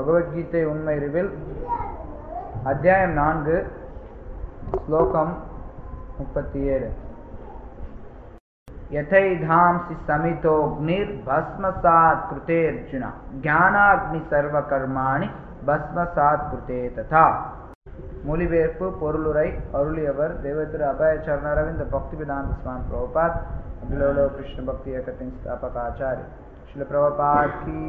பகவத்கீதை உண்மைறிவில் அத்தியாயம் நான்கு ஸ்லோகம் முப்பத்தி ஏழு यथैधांसि समितोऽग्निर्भस्मसात् कृते अर्जुन ஞானாக்னி சர்வ கர்மாணி பஸ்மசாத் கிருதே ததா மொழிபெயர்ப்பு பொருளுரை அருளியவர் தேவத்திரு அபய சரணரவிந்த பக்தி வேதாந்த சுவாமி பிரபுபாத் அபிலோலோ கிருஷ்ண பக்தி இயக்கத்தின் ஸ்தாபக ஆச்சாரி ஸ்ரீல பிரபுபாத் கி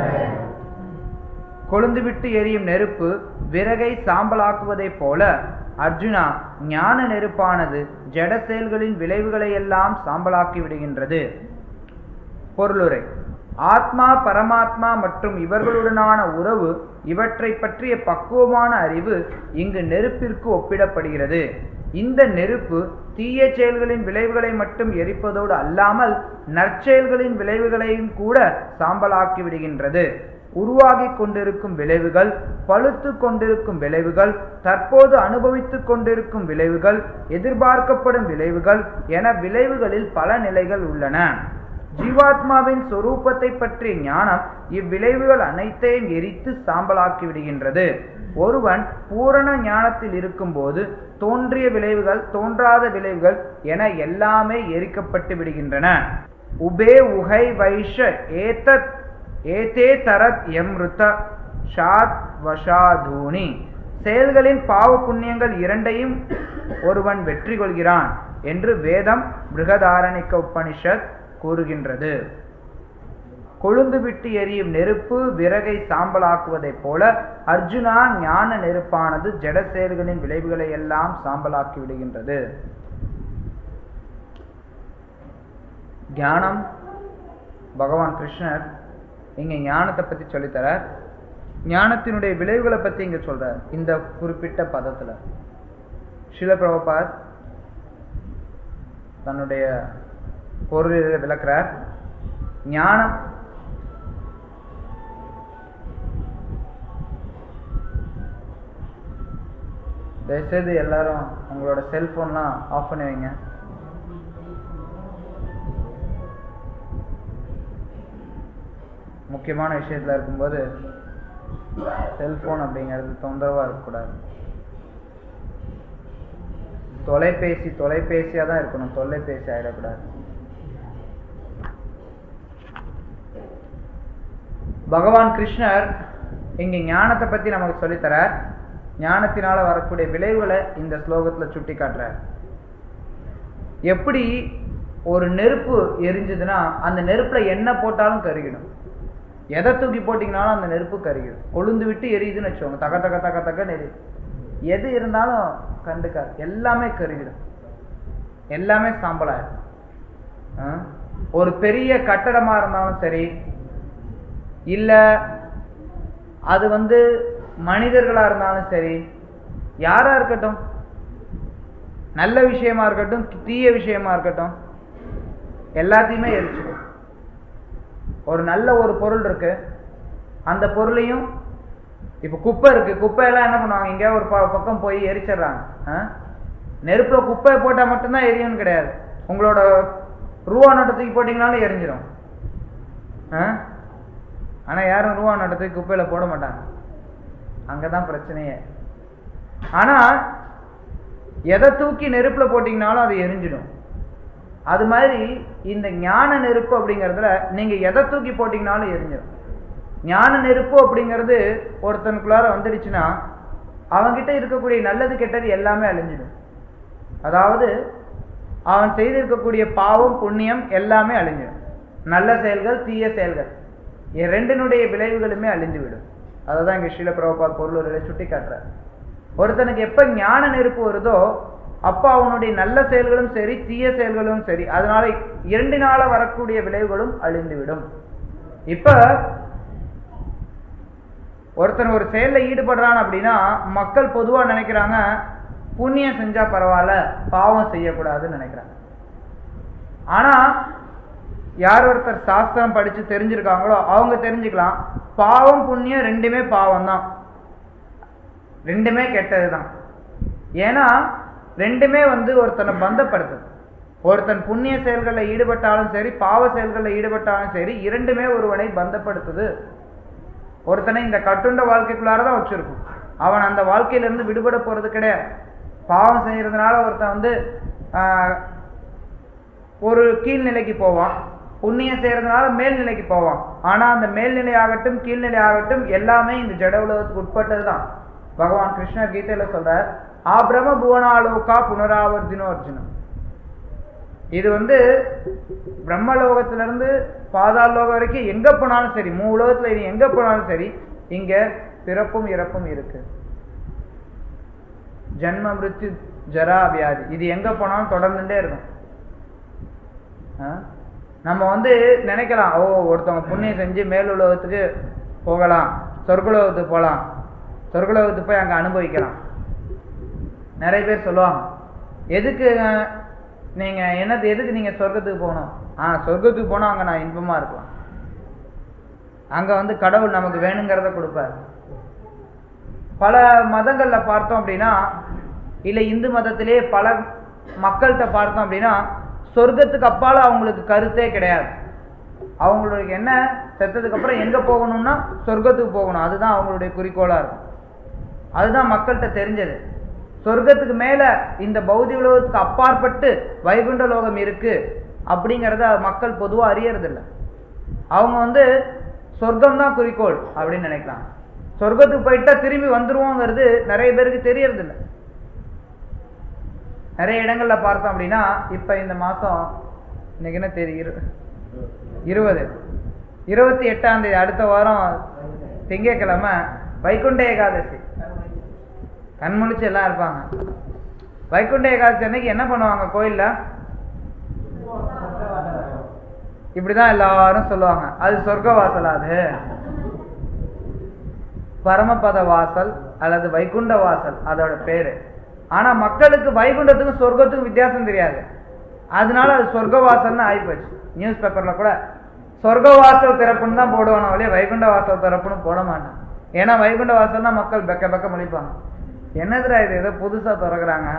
கொழுந்து விட்டு எரியும் நெருப்பு விறகை சாம்பலாக்குவதைப் போல அர்ஜுனா ஞான நெருப்பானது ஜட செயல்களின் விளைவுகளை எல்லாம் சாம்பலாக்கி விடுகின்றது பொருளுரை ஆத்மா பரமாத்மா மற்றும் இவர்களுடனான உறவு இவற்றை பற்றிய பக்குவமான அறிவு இங்கு நெருப்பிற்கு ஒப்பிடப்படுகிறது இந்த நெருப்பு தீய செயல்களின் விளைவுகளை மட்டும் எரிப்பதோடு அல்லாமல் நற்செயல்களின் விளைவுகளையும் கூட சாம்பலாக்கி விடுகின்றது உருவாகிக் கொண்டிருக்கும் விளைவுகள் பழுத்து கொண்டிருக்கும் விளைவுகள் தற்போது அனுபவித்துக் கொண்டிருக்கும் விளைவுகள் எதிர்பார்க்கப்படும் விளைவுகள் என விளைவுகளில் பல நிலைகள் உள்ளன ஜீவாத்மாவின் சொரூபத்தை பற்றிய ஞானம் இவ்விளைவுகள் அனைத்தையும் எரித்து சாம்பலாக்கி விடுகின்றது ஒருவன் பூரண ஞானத்தில் இருக்கும்போது தோன்றிய விளைவுகள் தோன்றாத விளைவுகள் என எல்லாமே எரிக்கப்பட்டு விடுகின்றன உபே உகை வைஷ ஏதத் ஏதே தரத் எம்ருத ஷாத் வஷாதூனி செயல்களின் பாவ புண்ணியங்கள் இரண்டையும் ஒருவன் வெற்றி கொள்கிறான் என்று வேதம் பிருகதாரணிக்க உபனிஷத் கூறுகின்றது கொழுந்து விட்டு எரியும் நெருப்பு விறகை சாம்பலாக்குவதைப் போல அர்ஜுனா ஞான நெருப்பானது ஜட செயல்களின் விளைவுகளை எல்லாம் சாம்பலாக்கி விடுகின்றது ஞானம் பகவான் கிருஷ்ணர் இங்க ஞானத்தை பத்தி சொல்லித்தரார் ஞானத்தினுடைய விளைவுகளை பத்தி இங்க சொல்றார் இந்த குறிப்பிட்ட பதத்துல சில பிரபபாத் தன்னுடைய பொருளில் விளக்குறார் ஞானம் தயவுசெய்து எல்லாரும் உங்களோட செல்போன்லாம் ஆஃப் பண்ணி வைங்க முக்கியமான விஷயத்துல இருக்கும்போது செல்போன் அப்படிங்கிறது தொந்தரவா இருக்கக்கூடாது தொலைபேசி தொலைபேசியா தான் இருக்கணும் தொலைபேசி ஆயிடக்கூடாது பகவான் கிருஷ்ணர் இங்க ஞானத்தை பத்தி நமக்கு சொல்லித்தரார் ஞானத்தினால வரக்கூடிய விளைவுகளை இந்த ஸ்லோகத்துல சுட்டி காட்டுறார் எப்படி ஒரு நெருப்பு எரிஞ்சதுன்னா அந்த நெருப்புல என்ன போட்டாலும் கருகிடும் எதை தூக்கி போட்டீங்கனாலும் அந்த நெருப்பு கருகிடும் கொழுந்து விட்டு எரியுதுன்னு வச்சுக்கோங்க தக தக தக தக்க எரியுது எது இருந்தாலும் கண்டுக்காது எல்லாமே கருகிடும் எல்லாமே சாம்பலாயிடும் ஒரு பெரிய கட்டடமா இருந்தாலும் சரி இல்ல அது வந்து மனிதர்களா இருந்தாலும் சரி யாரா இருக்கட்டும் நல்ல விஷயமா இருக்கட்டும் தீய விஷயமா இருக்கட்டும் எல்லாத்தையுமே எரிச்சிடும் ஒரு நல்ல ஒரு பொருள் இருக்கு அந்த பொருளையும் இப்ப குப்பை இருக்கு குப்பையெல்லாம் என்ன பண்ணுவாங்க எங்கேயா ஒரு பக்கம் போய் எரிச்சிடுறாங்க நெருப்புல குப்பையை போட்டா மட்டும்தான் எரியும்னு கிடையாது உங்களோட ரூபா நோட்டை தூக்கி போட்டீங்கனாலும் எரிஞ்சிடும் ஆனா யாரும் ரூபா நோட்டை தூக்கி குப்பையில போட மாட்டாங்க அங்கதான் பிரச்சனையே ஆனா எதை தூக்கி நெருப்புல போட்டீங்கனாலும் அது எரிஞ்சிடும் அது மாதிரி இந்த ஞான நெருப்பு அப்படிங்கிறதுல நீங்க எதை தூக்கி போட்டீங்கனாலும் எரிஞ்சிடும் ஞான நெருப்பு அப்படிங்கிறது ஒருத்தனுக்குள்ளார வந்துடுச்சுன்னா அவன்கிட்ட இருக்கக்கூடிய நல்லது கெட்டது எல்லாமே அழிஞ்சிடும் அதாவது அவன் செய்திருக்கக்கூடிய பாவம் புண்ணியம் எல்லாமே அழிஞ்சிடும் நல்ல செயல்கள் தீய செயல்கள் ரெண்டினுடைய விளைவுகளுமே அழிந்து விடும் அதை தான் இங்க ஸ்ரீல பிரபா பொருளூரில் சுட்டி காட்டுறார் ஒருத்தனுக்கு எப்ப ஞான நெருப்பு வருதோ அப்ப அவனுடைய நல்ல செயல்களும் சரி தீய செயல்களும் சரி அதனால இரண்டினால வரக்கூடிய விளைவுகளும் அழிந்துவிடும் இப்ப ஒருத்தன் ஒரு செயல்ல ஈடுபடுறான் அப்படின்னா மக்கள் பொதுவா நினைக்கிறாங்க புண்ணியம் செஞ்சா பரவாயில்ல பாவம் செய்யக்கூடாதுன்னு நினைக்கிறாங்க ஆனா யார் ஒருத்தர் சாஸ்திரம் படிச்சு தெரிஞ்சிருக்காங்களோ அவங்க தெரிஞ்சுக்கலாம் பாவம் புண்ணியம் ரெண்டுமே பாவம் தான் ரெண்டுமே கெட்டதுதான் ஏன்னா ரெண்டுமே வந்து ஒருத்தனை பந்தப்படுத்துது ஒருத்தன் புண்ணிய செயல்களில் ஈடுபட்டாலும் சரி பாவ செயல்களில் ஈடுபட்டாலும் சரி இரண்டுமே ஒருவனை பந்தப்படுத்துது ஒருத்தனை இந்த கட்டுண்ட வாழ்க்கைக்குள்ளார தான் வச்சிருக்கும் அவன் அந்த வாழ்க்கையிலிருந்து விடுபட போறது கிடையாது பாவம் செய்யறதுனால ஒருத்தன் வந்து ஆஹ், ஒரு கீழ்நிலைக்கு போவான் புண்ணியம் செய்யறதுனால மேல்நிலைக்கு போவான் ஆனா அந்த மேல்நிலை ஆகட்டும் கீழ்நிலை ஆகட்டும் எல்லாமே இந்த ஜட உலகத்துக்கு உட்பட்டது தான் பகவான் கிருஷ்ணர் கீதையில சொல்றார் ஆ பிரம புவனாலோகா புனராவர்த்தினோ அர்ஜுனம் இது வந்து பிரம்மலோகத்துல இருந்து பாதாள லோகம் வரைக்கும் எங்க போனாலும் சரி மூ உலகத்துல இனி எங்க போனாலும் சரி இங்க பிறப்பும் இறப்பும் இருக்கு ஜன்ம மிருத்யு ஜரா வியாதி இது எங்க போனாலும் தொடர்ந்துட்டே இருக்கும் ஆ? நம்ம வந்து நினைக்கலாம் ஓ ஒருத்தவங்க புண்ணியம் செஞ்சு மேல் உலகத்துக்கு போகலாம் சொர்க்குலோகத்துக்கு போகலாம் சொர்க்குலோகத்துக்கு போய் அங்க அனுபவிக்கலாம் நிறைய பேர் சொல்லுவாங்க எதுக்கு அஹ், நீங்க என்னது எதுக்கு நீங்க சொர்க்கத்துக்கு போகணும் ஆ சொர்க்கத்துக்கு போனா அங்க நான் இன்பமா இருக்கலாம் அங்க வந்து கடவுள் நமக்கு வேணுங்கிறத கொடுப்பார் பல மதங்கள்ல பார்த்தோம் அப்படின்னா இல்ல இந்து மதத்திலே பல மக்கள்கிட்ட பார்த்தோம் அப்படின்னா சொர்க்கத்துக்கு அப்பால அவங்களுக்கு கருத்தே கிடையாது அவங்களுக்கு என்ன செத்ததுக்கு அப்புறம் எங்க போகணும்னா சொர்க்கத்துக்கு போகணும் அதுதான் அவங்களுடைய குறிக்கோளா இருக்கும் அதுதான் மக்கள்கிட்ட தெரிஞ்சது சொர்க்கத்துக்கு மேல இந்த பௌதிக உலகத்துக்கு அப்பாற்பட்டு வைகுண்ட லோகம் இருக்கு அப்படிங்கறத மக்கள் பொதுவா அறியறதில்ல அவங்க வந்து சொர்க்கம் தான் குறிக்கோள் அப்படின்னு நினைக்கலாம் சொர்க்கத்துக்கு போயிட்டா திரும்பி வந்துருவோங்கிறது நிறைய பேருக்கு தெரியறதில்ல நிறைய இடங்கள்ல பார்த்தோம் அப்படின்னா இப்ப இந்த மாசம் இன்னைக்கு என்ன தேதி இரு இருபது இருபத்தி எட்டாம் தேதி அடுத்த வாரம் திங்கட்கிழமை வைகுண்ட ஏகாதசி கண்முழிச்சு எல்லாம் இருப்பாங்க வைகுண்ட ஏகாதசி அன்னைக்கு என்ன பண்ணுவாங்க கோயில்ல இப்படிதான் எல்லாரும் சொல்லுவாங்க அது சொர்க்க வாசல் அது பரமபத வாசல் அல்லது வைகுண்ட வாசல் அதோட பேரு ஆனா மக்களுக்கு வைகுண்டத்துக்கும் சொர்க்கத்துக்கும் வித்தியாசம் தெரியாது அதனால அது சொர்க்க வாசல்னு ஆயிப்போச்சு நியூஸ் பேப்பர்ல கூட சொர்க்க வாசல் திறப்புன்னு தான் போடுவானோ இல்லையா வைகுண்ட வாசல் திறப்புன்னு போட மாட்டான் ஏன்னா வைகுண்ட வாசல்னா மக்கள் பெக்க பெக்க முழிப்பாங்க என்னதுடா இது ஏதோ புதுசா திறக்கிறாங்க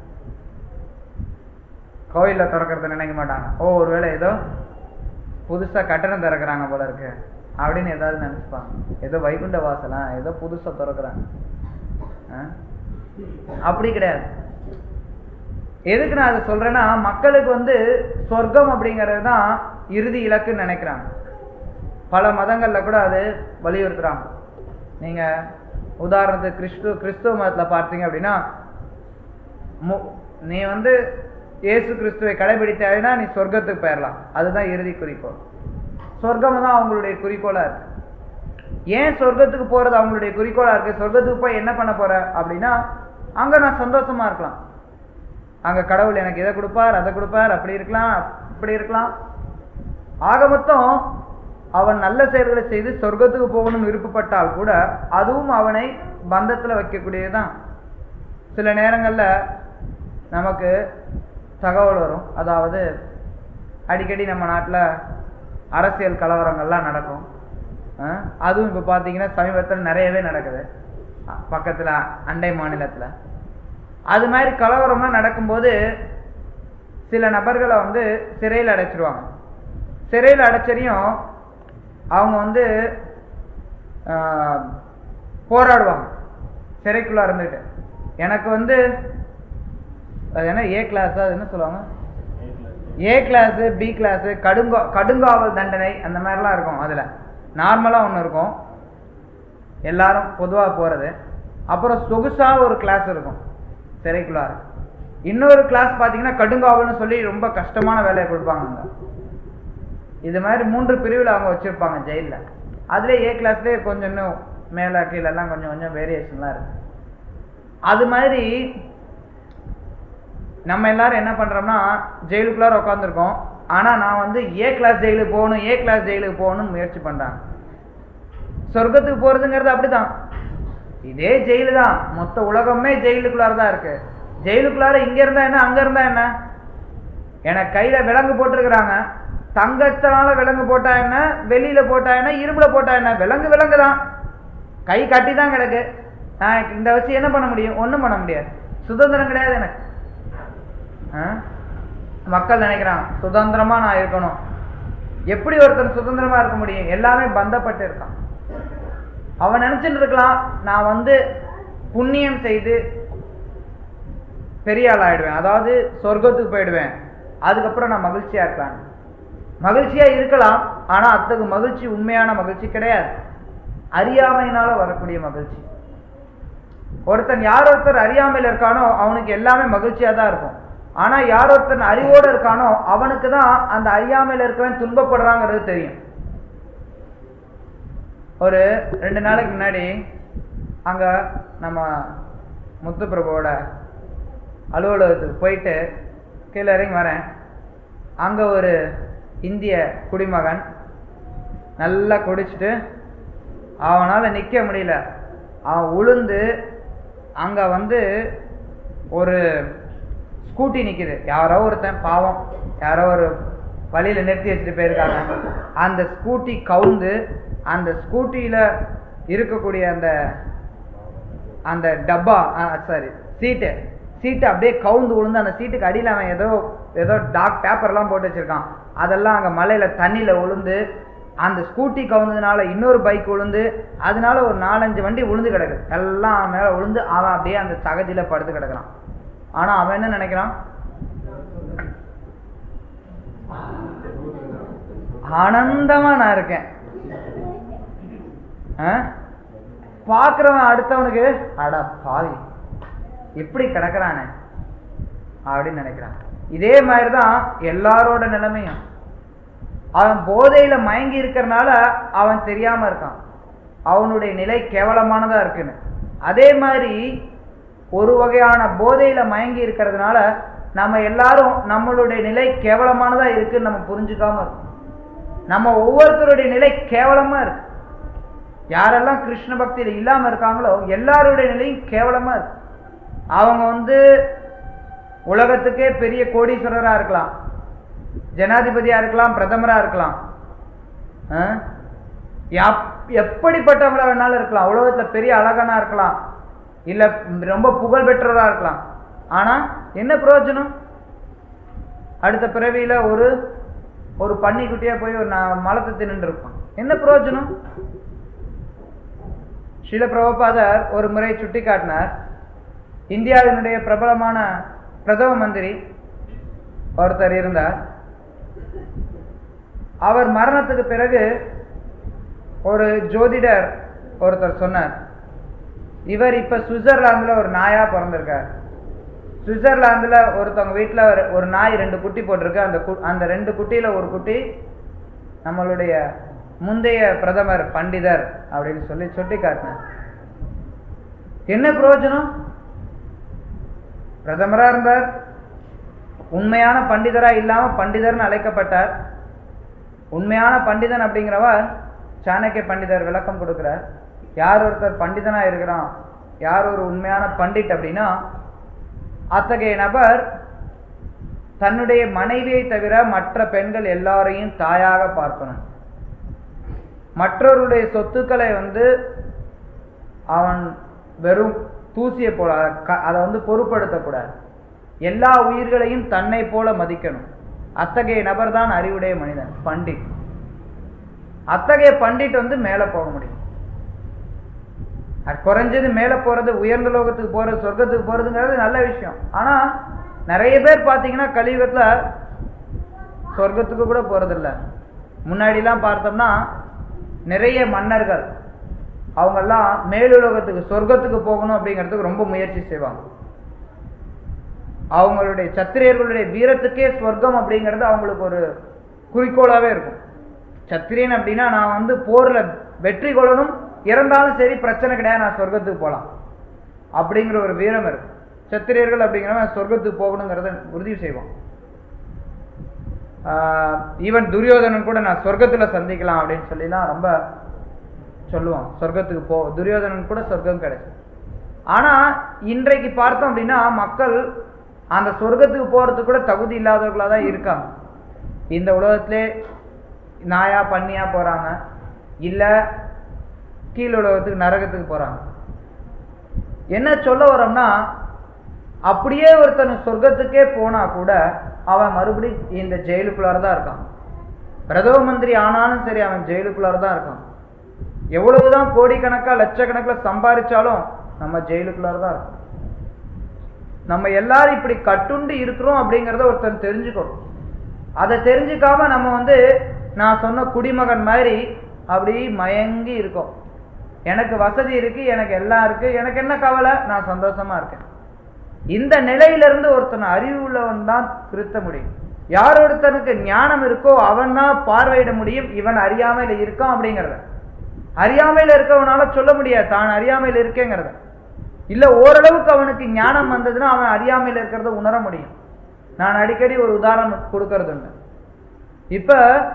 கோயில்ல திறக்கிறத நினைக்க மாட்டாங்க ஓ ஒருவேளை ஏதோ புதுசா கட்டணம் திறக்கிறாங்க போல இருக்கு அப்படின்னு ஏதாவது நினைச்சுப்பாங்க ஏதோ வைகுண்ட வாசலா ஏதோ புதுசா திறக்கிறாங்க ஆ? அப்படி கிடையாது எதுக்கு நான் அதை சொல்றேன்னா மக்களுக்கு வந்து சொர்க்கம் அப்படிங்கிறது தான் இறுதி இலக்குன்னு நினைக்கிறாங்க பல மதங்கள்ல கூட அது வலியுறுத்துறாங்க நீங்க உதாரணத்துக்கு கிறிஸ்து கிறிஸ்துவ மதத்துல பார்த்தீங்க அப்படின்னா மு- நீ வந்து இயேசு கிறிஸ்துவை கடைபிடித்தாயினா நீ சொர்க்கத்துக்கு போயிடலாம் அதுதான் இறுதி குறிக்கோள் சொர்க்கம் தான் அவங்களுடைய குறிக்கோளா இருக்கு ஏன் சொர்க்கத்துக்கு போறது அவங்களுடைய குறிக்கோளா இருக்கு சொர்க்கத்துக்கு போய் என்ன பண்ண போற அப்படின்னா அங்க நான் சந்தோஷமா இருக்கலாம் அங்க கடவுள் எனக்கு இதை கொடுப்பார் அதை கொடுப்பார் அப்படி இருக்கலாம் இப்படி இருக்கலாம் ஆக மொத்தம் அவன் நல்ல செயல்களை செய்து சொர்க்கத்துக்கு போகணும்னு விருப்பப்பட்டால் கூட அதுவும் அவனை பந்தத்துல வைக்கக்கூடியதுதான் சில நேரங்கள்ல நமக்கு தகவல் வரும் அதாவது அடிக்கடி நம்ம நாட்டுல அரசியல் கலவரங்கள்லாம் நடக்கும் அஹ் அதுவும் இப்ப பாத்தீங்கன்னா சமீபத்தில் நிறையவே நடக்குது அஹ் பக்கத்துல அண்டை மாநிலத்துல அது மாதிரி கலவரம்லாம் நடக்கும்போது சில நபர்களை வந்து சிறையில் அடைச்சிருவாங்க சிறையில் அடைச்சரையும் அவங்க வந்து ஆஹ், போராடுவாங்க சிறைக்குள்ள இருந்துட்டு எனக்கு வந்து அது என்ன ஏ கிளாஸ் அது என்ன சொல்லுவாங்க ஏ கிளாஸ் பி கிளாஸ் கடுங்கா கடுங்காவல் தண்டனை அந்த மாதிரிலாம் இருக்கும் அதுல நார்மலா ஒன்று இருக்கும் எல்லாரும் பொதுவா போறது அப்புறம் சொகுசா ஒரு கிளாஸ் இருக்கும் சிறைக்குள்ளார இன்னொரு கிளாஸ் பாத்தீங்கன்னா கடுங்காவல்னு சொல்லி ரொம்ப கஷ்டமான வேலையை கொடுப்பாங்க அங்க இது மாதிரி மூன்று பிரிவில் அவங்க வச்சிருப்பாங்க ஜெயில்ல அதுல ஏ கிளாஸ்லயே கொஞ்சம் இன்னும் மேல கீழ எல்லாம் கொஞ்சம் கொஞ்சம் வேரியேஷன்லாம் இருக்கு அது மாதிரி நம்ம எல்லாரும் என்ன பண்றோம்னா ஜெயிலுக்குள்ளார உட்காந்துருக்கோம் ஆனா நான் வந்து ஏ கிளாஸ் ஜெயிலுக்கு போகணும் ஏ கிளாஸ் ஜெயிலுக்கு போகணும்னு முயற்சி பண்றாங்க சொர்க்கத்துக்கு போறதுங்கிறது அப்படிதான் இதே ஜெயிலு தான் மொத்த உலகமே ஜெயிலுக்குள்ளார தான் இருக்கு ஜெயிலுக்குள்ளார இங்க இருந்தா என்ன அங்க இருந்தா என்ன எனக்கு கையில விலங்கு போட்டிருக்கிறாங்க தங்கத்தினால விலங்கு போட்டா என்ன வெளியில போட்டா என்ன இரும்புல போட்டா என்ன விலங்கு விலங்கு தான் கை கட்டி தான் கிடக்கு நான் இந்த வச்சு என்ன பண்ண முடியும் ஒண்ணும் பண்ண முடியாது சுதந்திரம் கிடையாது எனக்கு ஆ? மக்கள் நினைக்கிறாங்க சுதந்திரமா நான் இருக்கணும் எப்படி ஒருத்தன் சுதந்திரமா இருக்க முடியும் எல்லாமே பந்தப்பட்டு இருக்கான் அவன் நினைச்சிட்டு இருக்கலாம் நான் வந்து புண்ணியம் செய்து பெரிய ஆள் ஆயிடுவேன் அதாவது சொர்க்கத்துக்கு போயிடுவேன் அதுக்கப்புறம் நான் மகிழ்ச்சியா இருக்கலாம் மகிழ்ச்சியா இருக்கலாம் ஆனா அத்தகு மகிழ்ச்சி உண்மையான மகிழ்ச்சி கிடையாது அறியாமையினால வரக்கூடிய மகிழ்ச்சி ஒருத்தன் யார் ஒருத்தர் அறியாமையில் இருக்கானோ அவனுக்கு எல்லாமே மகிழ்ச்சியா தான் இருக்கும் ஆனா யார் ஒருத்தன் அறிவோடு இருக்கானோ அவனுக்கு தான் அந்த அறியாமையில் இருக்கவன் துன்பப்படுறாங்கிறது தெரியும் ஒரு ரெண்டு நாளைக்கு முன்னாடி அங்க நம்ம முத்துப்பிரபுவோட அலுவலகத்துக்கு போயிட்டு கீழே இறங்கி வரேன் அங்க ஒரு இந்திய குடிமகன் நல்லா குடிச்சிட்டு அவனால நிக்க முடியல அவன் உளுந்து அங்க வந்து ஒரு ஸ்கூட்டி நிக்குது யாரோ ஒருத்தன் பாவம் யாரோ ஒரு வழியில நிறுத்தி வச்சுட்டு போயிருக்காங்க அந்த ஸ்கூட்டி கவுந்து அந்த ஸ்கூட்டியில இருக்கக்கூடிய அந்த அந்த டப்பா சாரி சீட்டு சீட்டு அப்படியே கவுந்து விழுந்து அந்த சீட்டுக்கு அடியில் அவன் ஏதோ ஏதோ டாக் பேப்பர்லாம் போட்டு வச்சிருக்கான் அதெல்லாம் அங்கே மலையில் தண்ணியில் விழுந்து அந்த ஸ்கூட்டி கவுந்ததுனால இன்னொரு பைக் விழுந்து அதனால ஒரு நாலஞ்சு வண்டி விழுந்து கிடக்குது எல்லாம் அவன் மேலே விழுந்து அவன் அப்படியே அந்த தகதியில் படுத்து கிடக்குறான் ஆனால் அவன் என்ன நினைக்கிறான் ஆனந்தமா நான் இருக்கேன் பார்க்குறவன் அடுத்தவனுக்கு அடா பாவி எப்படி கிடக்குறானே அப்படின்னு நினைக்கிறான் இதே மாதிரி தான் எல்லாரோட நிலைமையும் அவன் போதையில மயங்கி இருக்கிறனால அவன் தெரியாம இருக்கான் அவனுடைய நிலை கேவலமானதா இருக்குன்னு அதே மாதிரி ஒரு வகையான போதையில மயங்கி இருக்கிறதுனால நம்ம எல்லாரும் நம்மளுடைய நிலை கேவலமானதா இருக்குன்னு நம்ம புரிஞ்சுக்காம இருக்கோம் நம்ம ஒவ்வொருத்தருடைய நிலை கேவலமா இருக்கு யாரெல்லாம் கிருஷ்ண பக்தியில இல்லாம இருக்காங்களோ எல்லாருடைய நிலையும் கேவலமா இருக்கு அவங்க வந்து உலகத்துக்கே பெரிய கோடீஸ்வரரா இருக்கலாம் ஜனாதிபதியா இருக்கலாம் பிரதமரா இருக்கலாம் எப்படிப்பட்டவங்களா வேணாலும் இருக்கலாம் உலகத்துல பெரிய அழகனா இருக்கலாம் இல்ல ரொம்ப புகழ் பெற்றவரா இருக்கலாம் ஆனா என்ன பிரயோஜனம் அடுத்த பிறவியில ஒரு ஒரு பன்னிக்குட்டியா போய் ஒரு மலத்தை தின்னு இருப்பான் என்ன பிரயோஜனம் சில பிரபுபாதர் ஒரு முறை சுட்டி காட்டினார் இந்தியாவினுடைய பிரபலமான பிரதம மந்திரி ஒருத்தர் இருந்தார் அவர் மரணத்துக்கு பிறகு ஒரு ஜோதிடர் ஒருத்தர் சொன்னார் இவர் இப்ப சுவிட்சர்லாந்துல ஒரு நாயா பிறந்திருக்கார் சுவிட்சர்லாந்துல ஒருத்தவங்க வீட்டுல ஒரு நாய் ரெண்டு குட்டி போட்டிருக்கு அந்த அந்த ரெண்டு குட்டியில ஒரு குட்டி நம்மளுடைய முந்தைய பிரதமர் பண்டிதர் அப்படின்னு சொல்லி சுட்டி காட்டினார் என்ன பிரயோஜனம் பிரதமரா இருந்தார் உண்மையான பண்டிதரா இல்லாம பண்டிதர்னு அழைக்கப்பட்டார் உண்மையான பண்டிதன் அப்படிங்கிறவர் சாணக்கிய பண்டிதர் விளக்கம் கொடுக்கிறார் யார் ஒருத்தர் பண்டிதனா இருக்கிறான் யார் ஒரு உண்மையான பண்டிட் அப்படின்னா அத்தகைய நபர் தன்னுடைய மனைவியை தவிர மற்ற பெண்கள் எல்லாரையும் தாயாக பார்க்கணும் மற்றவருடைய சொத்துக்களை வந்து அவன் வெறும் தூசியை போல அதை வந்து பொருட்படுத்தக்கூடாது எல்லா உயிர்களையும் தன்னை போல மதிக்கணும் அத்தகைய நபர் தான் அறிவுடைய மனிதன் பண்டிட் அத்தகைய பண்டிட் வந்து மேல போக முடியும் அது குறைஞ்சது மேல போறது உயர்ந்த லோகத்துக்கு போறது சொர்க்கத்துக்கு போறதுங்கிறது நல்ல விஷயம் ஆனா நிறைய பேர் பாத்தீங்கன்னா கலியுகத்துல சொர்க்கத்துக்கு கூட போறதில்ல முன்னாடிலாம் பார்த்தோம்னா நிறைய மன்னர்கள் அவங்கெல்லாம் மேலுலகத்துக்கு சொர்க்கத்துக்கு போகணும் அப்படிங்கிறதுக்கு ரொம்ப முயற்சி செய்வாங்க அவங்களுடைய சத்திரியர்களுடைய வீரத்துக்கே சொர்க்கம் அப்படிங்கிறது அவங்களுக்கு ஒரு குறிக்கோளாவே இருக்கும் சத்திரியன் அப்படின்னா நான் வந்து போர்ல வெற்றி கொள்ளணும் இறந்தாலும் சரி பிரச்சனை கிடையாது நான் சொர்க்கத்துக்கு போகலாம் அப்படிங்கிற ஒரு வீரம் இருக்கு சத்திரியர்கள் அப்படிங்கிறவன் சொர்க்கத்துக்கு போகணுங்கிறத உறுதி செய்வான் ஈவன் துரியோதனன் கூட நான் சொர்க்கத்துல சந்திக்கலாம் அப்படின்னு சொல்லிலாம் ரொம்ப சொல்லுவான் சொர்க்கத்துக்கு போ துரியோதனன் கூட சொர்க்கம் கிடைக்கும் ஆனா இன்றைக்கு பார்த்தோம் அப்படின்னா மக்கள் அந்த சொர்க்கத்துக்கு போறதுக்கு கூட தகுதி இல்லாதவர்களா தான் இருக்காங்க இந்த உலகத்திலே நாயா பண்ணியா போறாங்க இல்ல கீழ் உலகத்துக்கு நரகத்துக்கு போறாங்க என்ன சொல்ல வரோம்னா அப்படியே ஒருத்தன் சொர்க்கத்துக்கே போனா கூட அவன் மறுபடி இந்த ஜெயிலுக்குள்ளார தான் இருக்கான் பிரதம மந்திரி ஆனாலும் சரி அவன் ஜெயிலுக்குள்ளார தான் இருக்கான் எவ்வளவுதான் கோடிக்கணக்கா லட்சக்கணக்கில் சம்பாதிச்சாலும் நம்ம ஜெயிலுக்குள்ளார தான் இருக்கும் நம்ம எல்லாரும் இப்படி கட்டுண்டு இருக்கிறோம் அப்படிங்கிறத ஒருத்தன் தெரிஞ்சுக்கணும் அதை தெரிஞ்சுக்காம நம்ம வந்து நான் சொன்ன குடிமகன் மாதிரி அப்படி மயங்கி இருக்கோம் எனக்கு வசதி இருக்கு எனக்கு எல்லாம் இருக்கு எனக்கு என்ன கவலை நான் சந்தோஷமா இருக்கேன் இந்த நிலையிலிருந்து ஒருத்தன் அறிவு உள்ளவன் தான் திருத்த முடியும் யார் ஒருத்தனுக்கு ஞானம் இருக்கோ அவன் தான் பார்வையிட முடியும் இவன் அறியாமையில இருக்கான் அப்படிங்கிறத அறியாமையில இருக்கவனால சொல்ல முடியாது தான் அறியாமையில இருக்கேங்கிறத இல்ல ஓரளவுக்கு அவனுக்கு ஞானம் வந்ததுன்னா அவன் அறியாமையில இருக்கிறத உணர முடியும் நான் அடிக்கடி ஒரு உதாரணம் கொடுக்கறது உண்டு இப்ப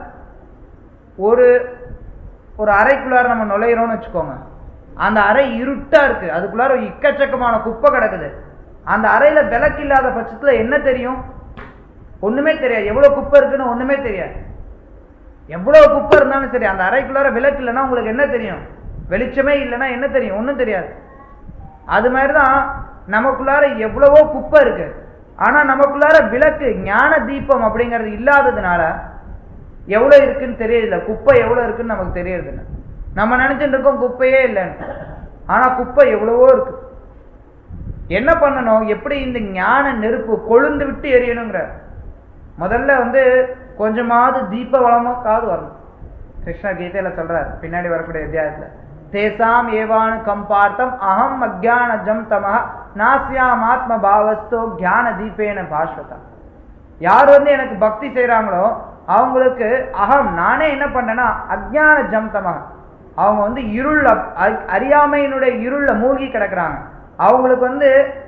ஒரு ஒரு அறைக்குள்ளார நம்ம நுழையிறோம்னு வச்சுக்கோங்க அந்த அறை இருட்டா இருக்கு அதுக்குள்ளார இக்கச்சக்கமான குப்பை கிடக்குது அந்த அறையில விளக்கு இல்லாத பட்சத்துல என்ன தெரியும் ஒண்ணுமே தெரியாது எவ்வளவு குப்பை இருக்குன்னு ஒண்ணுமே தெரியாது எவ்வளவு குப்பை இருந்தாலும் சரி அந்த அறைக்குள்ளார விளக்கு இல்லைன்னா உங்களுக்கு என்ன தெரியும் வெளிச்சமே இல்லைன்னா என்ன தெரியும் ஒண்ணும் தெரியாது அது மாதிரிதான் நமக்குள்ளார எவ்வளவோ குப்பை இருக்கு ஆனா நமக்குள்ளார விளக்கு ஞான தீபம் அப்படிங்கிறது இல்லாததுனால எவ்வளவு இருக்குன்னு தெரியல குப்பை எவ்வளவு இருக்குன்னு நமக்கு தெரியறது நம்ம நினைச்சிட்டு இருக்கோம் குப்பையே இல்லைன்னு ஆனா குப்பை எவ்வளவோ இருக்கு என்ன பண்ணணும் எப்படி இந்த ஞான நெருப்பு கொழுந்து விட்டு எரியணுங்கிற முதல்ல வந்து கொஞ்சமாவது தீப வளமாக்காவது வரணும் கிருஷ்ணா கீதையில சொல்றாரு பின்னாடி வரக்கூடிய அத்தியாயத்துல தேசாம் ஏவானு கம்பார்த்தம் அகம் அஜானஜம் தமஹ நாசியாம் ஆத்ம பாவஸ்தோ ஞான தீபேன பாஸ்வதா யார் வந்து எனக்கு பக்தி செய்றாங்களோ அவங்களுக்கு அகம் நானே என்ன பண்றேன்னா அஜ்ஞான ஜம் தமக அவங்க வந்து இருள் அறியாமையினுடைய இருள்ல மூழ்கி கிடக்குறாங்க அவங்களுக்கு வந்து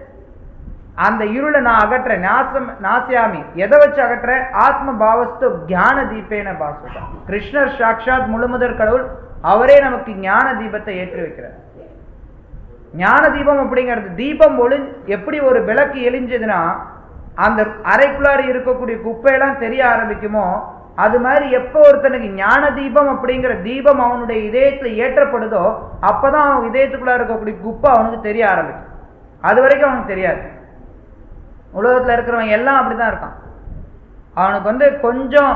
அந்த இருளை நான் அகற்றேன் நாசம் நாசியாமி எதை வச்சு அகற்றேன் ஆத்ம பாவஸ்து ஞான தீபேன பாஸ்வதா கிருஷ்ணர் சாட்சாத் முழுமுதற் கடவுள் அவரே நமக்கு ஞான தீபத்தை ஏற்றி வைக்கிறார் ஞான தீபம் அப்படிங்கிறது தீபம் ஒளி எப்படி ஒரு விளக்கு எரிஞ்சதுன்னா அந்த அறைக்குள்ளார இருக்கக்கூடிய குப்பையெல்லாம் தெரிய ஆரம்பிக்குமோ அது மாதிரி எப்போ ஒருத்தனுக்கு ஞான தீபம் அப்படிங்கிற தீபம் அவனுடைய இதயத்துல ஏற்றப்படுதோ அப்பதான் அவன் இதயத்துக்குள்ளார இருக்கக்கூடிய குப்பை அவனுக்கு தெரிய ஆரம்பிக்கும் அது வரைக்கும் அவனுக்கு தெரியாது உலகத்துல இருக்கிறவன் எல்லாம் அப்படிதான் இருக்கான் அவனுக்கு வந்து கொஞ்சம்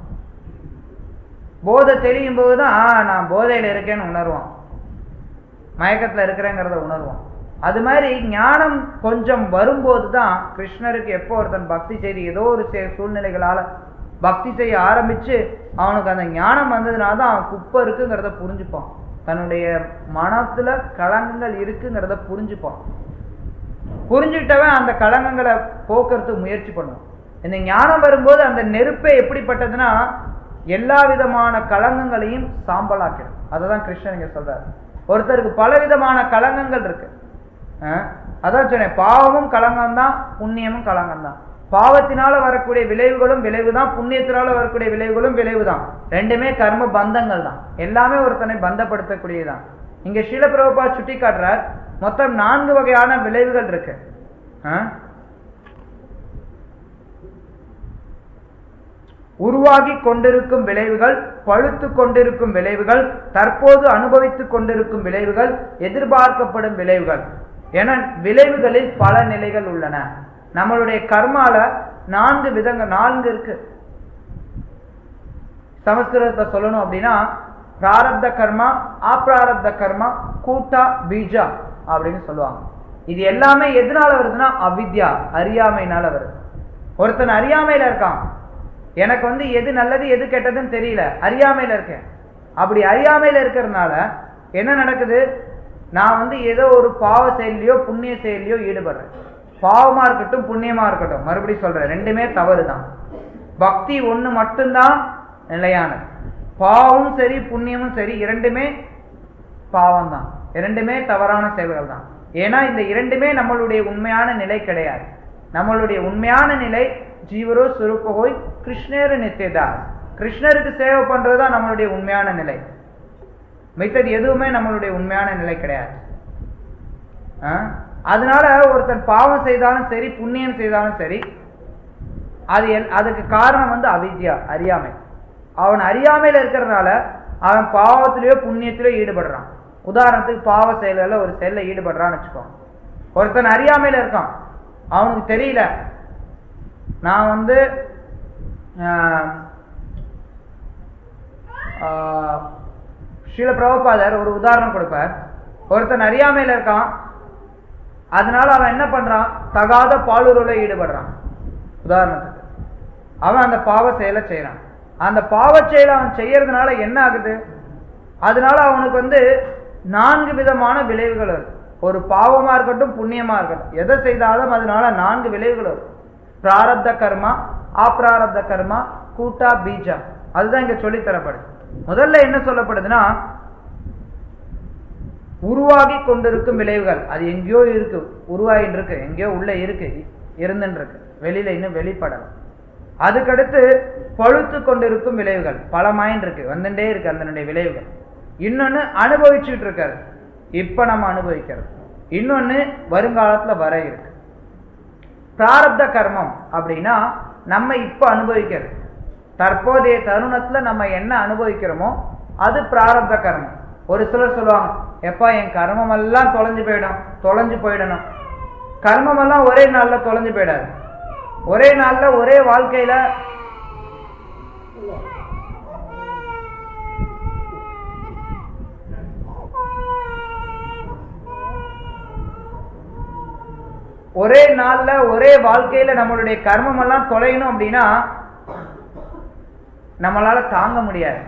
போதை தெரியும் போதுதான் ஆ நான் போதையில இருக்கேன்னு உணர்வான் மயக்கத்துல இருக்கிறேங்கிறத உணர்வான் அது மாதிரி ஞானம் கொஞ்சம் வரும்போது தான் கிருஷ்ணருக்கு எப்போ ஒருத்தன் பக்தி செய்து ஏதோ ஒரு சூழ்நிலைகளால பக்தி செய்ய ஆரம்பிச்சு அவனுக்கு அந்த ஞானம் வந்ததுனால தான் அவன் குப்பை இருக்குங்கிறத புரிஞ்சுப்பான் தன்னுடைய மனத்துல களங்கங்கள் இருக்குங்கிறத புரிஞ்சுப்பான் புரிஞ்சுக்கிட்டவன் அந்த களங்கங்களை போக்குறதுக்கு முயற்சி பண்ணுவான் இந்த ஞானம் வரும்போது அந்த நெருப்பே எப்படிப்பட்டதுன்னா எல்லா விதமான களங்கங்களையும் சாம்பலாக்கிடும் அதை தான் கிருஷ்ணன் இங்க சொல்றாரு ஒருத்தருக்கு பல விதமான களங்கங்கள் இருக்கு அதான் சொன்னேன் பாவமும் களங்கம் தான் புண்ணியமும் களங்கம் தான் பாவத்தினால வரக்கூடிய விளைவுகளும் விளைவு தான் புண்ணியத்தினால வரக்கூடிய விளைவுகளும் விளைவு தான் ரெண்டுமே கர்ம பந்தங்கள் தான் எல்லாமே ஒருத்தனை பந்தப்படுத்தக்கூடியதுதான் இங்க ஷீலபிரபா சுட்டி காட்டுறார் மொத்தம் நான்கு வகையான விளைவுகள் இருக்கு உருவாகி கொண்டிருக்கும் விளைவுகள் பழுத்து கொண்டிருக்கும் விளைவுகள் தற்போது அனுபவித்துக் கொண்டிருக்கும் விளைவுகள் எதிர்பார்க்கப்படும் விளைவுகள் என விளைவுகளில் பல நிலைகள் உள்ளன நம்மளுடைய கர்மால நான்கு விதங்கள் நான்கு இருக்கு சமஸ்கிருதத்தை சொல்லணும் அப்படின்னா பிராரப்த கர்மா அப்பிராரப்த கர்மா கூட்டா பீஜா அப்படின்னு சொல்லுவாங்க இது எல்லாமே எதனால வருதுன்னா அவித்யா அறியாமைனால வருது ஒருத்தன் அறியாமையில இருக்கான் எனக்கு வந்து எது நல்லது எது கெட்டதுன்னு தெரியல அறியாமையில இருக்கேன் அப்படி அறியாமையில இருக்கிறதுனால என்ன நடக்குது நான் வந்து ஏதோ ஒரு பாவ செயலியோ புண்ணிய செயலியோ ஈடுபடுறேன் பாவமா இருக்கட்டும் புண்ணியமா இருக்கட்டும் மறுபடியும் சொல்றேன் ரெண்டுமே தவறு தான் பக்தி ஒண்ணு மட்டும்தான் நிலையானது பாவமும் சரி புண்ணியமும் சரி இரண்டுமே பாவம் தான் இரண்டுமே தவறான செயல்கள் தான் ஏன்னா இந்த இரண்டுமே நம்மளுடைய உண்மையான நிலை கிடையாது நம்மளுடைய உண்மையான நிலை ஜீவரோ சுருப்பகோய் கிருஷ்ணரு நித்தியதாஸ் கிருஷ்ணருக்கு சேவை பண்றதுதான் நம்மளுடைய உண்மையான நிலை மித்தது எதுவுமே நம்மளுடைய உண்மையான நிலை கிடையாது அதனால ஒருத்தன் பாவம் செய்தாலும் சரி புண்ணியம் செய்தாலும் சரி அது அதுக்கு காரணம் வந்து அவித்யா அறியாமை அவன் அறியாமையில இருக்கிறதுனால அவன் பாவத்திலேயோ புண்ணியத்திலேயோ ஈடுபடுறான் உதாரணத்துக்கு பாவ செயல்களில் ஒரு செயல்ல ஈடுபடுறான்னு வச்சுக்கோ ஒருத்தன் அறியாமையில இருக்கான் அவனுக்கு தெரியல நான் வந்து ஸ்ரீல பிரபுபாதர் ஒரு உதாரணம் கொடுப்பார் ஒருத்தன் அறியாமையில இருக்கான் அதனால அவன் என்ன பண்றான் தகாத பாலுறவுல ஈடுபடுறான் உதாரணத்துக்கு அவன் அந்த பாவ செயலை செய்யறான் அந்த பாவ செயலை அவன் செய்யறதுனால என்ன ஆகுது அதனால அவனுக்கு வந்து நான்கு விதமான விளைவுகள் வருது ஒரு பாவமா இருக்கட்டும் புண்ணியமா இருக்கட்டும் எதை செய்தாலும் அதனால நான்கு விளைவுகள் வரும் பிராரப்த கர்மா அப்பிராரப்த கர்மா கூட்டா பீஜா அதுதான் இங்க சொல்லி தரப்படுது முதல்ல என்ன சொல்லப்படுதுன்னா உருவாகி கொண்டிருக்கும் விளைவுகள் அது எங்கேயோ இருக்கு உருவாகிட்டு இருக்கு எங்கேயோ உள்ள இருக்கு இருந்துன்னு இருக்கு வெளியில இன்னும் வெளிப்படலாம் அதுக்கடுத்து பழுத்து கொண்டிருக்கும் விளைவுகள் பலமாயின் இருக்கு வந்துட்டே இருக்கு அதனுடைய விளைவுகள் இன்னொன்னு அனுபவிச்சுட்டு இருக்காரு இப்ப நம்ம அனுபவிக்கிறது இன்னொன்னு வருங்காலத்துல வர இருக்கு பிராரப்த கர்மம் அப்படின்னா நம்ம இப்ப அனுபவிக்கிறது தற்போதைய தருணத்துல நம்ம என்ன அனுபவிக்கிறோமோ அது பிராரப்த கர்மம் ஒரு சிலர் சொல்லுவாங்க எப்பா என் கர்மம் எல்லாம் தொலைஞ்சு போயிடும் தொலைஞ்சு போயிடணும் கர்மம் எல்லாம் ஒரே நாள்ல தொலைஞ்சு போயிடாது ஒரே நாள்ல ஒரே வாழ்க்கையில ஒரே நாள்ல ஒரே வாழ்க்கையில நம்மளுடைய கர்மம் எல்லாம் தொலையணும் அப்படின்னா நம்மளால தாங்க முடியாது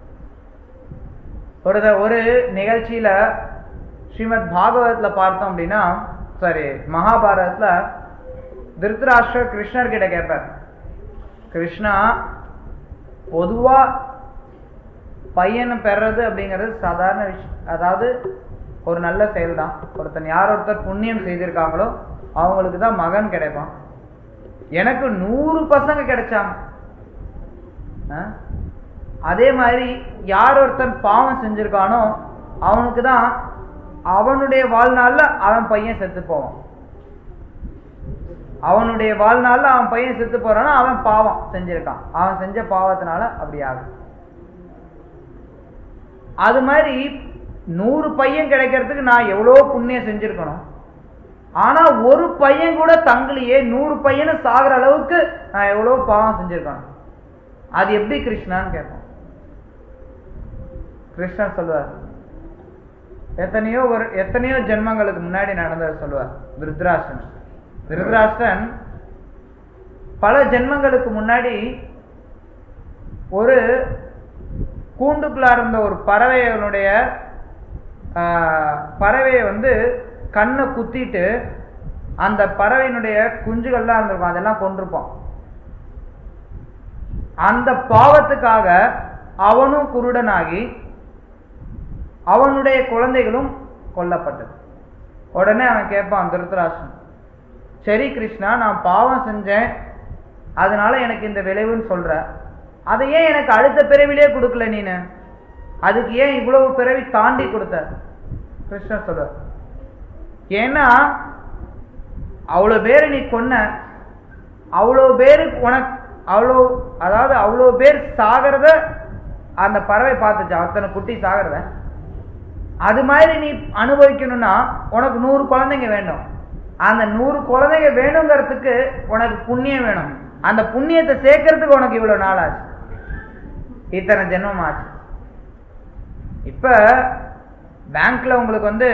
ஒரு த- ஒரு நிகழ்ச்சியில ஸ்ரீமத் பாகவதத்துல பார்த்தோம் அப்படின்னா சாரி மகாபாரதத்துல திருத்தராஷ்டிர கிருஷ்ணர் கிட்ட கேட்பார் கிருஷ்ணா பொதுவா பையனை பெறது அப்படிங்கிறது சாதாரண விஷயம் அதாவது ஒரு நல்ல செயல் தான் ஒருத்தன் யார் ஒருத்தர் புண்ணியம் செய்திருக்காங்களோ அவங்களுக்கு தான் மகன் கிடைப்பான் எனக்கு நூறு பசங்க கிடைச்சாங்க ஆ? அதே மாதிரி யார் ஒருத்தன் பாவம் செஞ்சிருக்கானோ அவனுக்கு தான் அவனுடைய வாழ்நாள்ல அவன் பையன் செத்து போவான் அவனுடைய வாழ்நாள்ல அவன் பையன் செத்து போறானா அவன் பாவம் செஞ்சிருக்கான் அவன் செஞ்ச பாவத்தினால அப்படி ஆகும் அது மாதிரி நூறு பையன் கிடைக்கிறதுக்கு நான் எவ்வளோ புண்ணியம் செஞ்சிருக்கணும் ஆனா ஒரு பையன் கூட தங்களையே நூறு பையனை சாகுற அளவுக்கு நான் எவ்வளோ பாவம் செஞ்சிருக்கணும் அது எப்படி கிருஷ்ணான்னு கேட்போம் கிருஷ்ணர் சொல்லுவார் எத்தனையோ ஒரு எத்தனையோ ஜென்மங்களுக்கு முன்னாடி நடந்தவர் சொல்லுவார் திருத்ராஷ்டன் திருதராஷ்டிரன் பல ஜென்மங்களுக்கு முன்னாடி ஒரு கூண்டுக்குள்ள இருந்த ஒரு பறவையினுடைய ஆஹ், பறவையை வந்து கண்ணை குத்திட்டு அந்த பறவையினுடைய குஞ்சுகள்லாம் இருந்திருக்கும் அதெல்லாம் கொண்டிருப்பான் அந்த பாவத்துக்காக அவனும் குருடனாகி அவனுடைய குழந்தைகளும் கொல்லப்பட்டது உடனே அவன் கேட்பான் திருத்தராஷ்டிரன் சரி கிருஷ்ணா நான் பாவம் செஞ்சேன் அதனால எனக்கு இந்த விளைவுன்னு சொல்ற அதை ஏன் எனக்கு அடுத்த பிறவிலே கொடுக்கல நீனு அதுக்கு ஏன் இவ்வளவு பிறவி தாண்டி கொடுத்த கிருஷ்ணர் சொல்ற ஏன்னா அவ்வளவு பேரை நீ கொன்ன அவ்வளவு பேருக்கு உனக்கு அவ்வளோ அதாவது அவ்வளோ பேர் சாகிறத அந்த பறவை பார்த்துச்சு அத்தனை குட்டி சாகிறத அது மாதிரி நீ அனுபவிக்கணும்னா உனக்கு நூறு குழந்தைங்க வேண்டும் அந்த நூறு குழந்தைங்க வேணுங்கிறதுக்கு உனக்கு புண்ணியம் வேணும் அந்த புண்ணியத்தை சேர்க்கறதுக்கு உனக்கு இவ்வளவு நாள் ஆச்சு இத்தனை ஜென்மம் ஆச்சு இப்ப பேங்க்ல உங்களுக்கு வந்து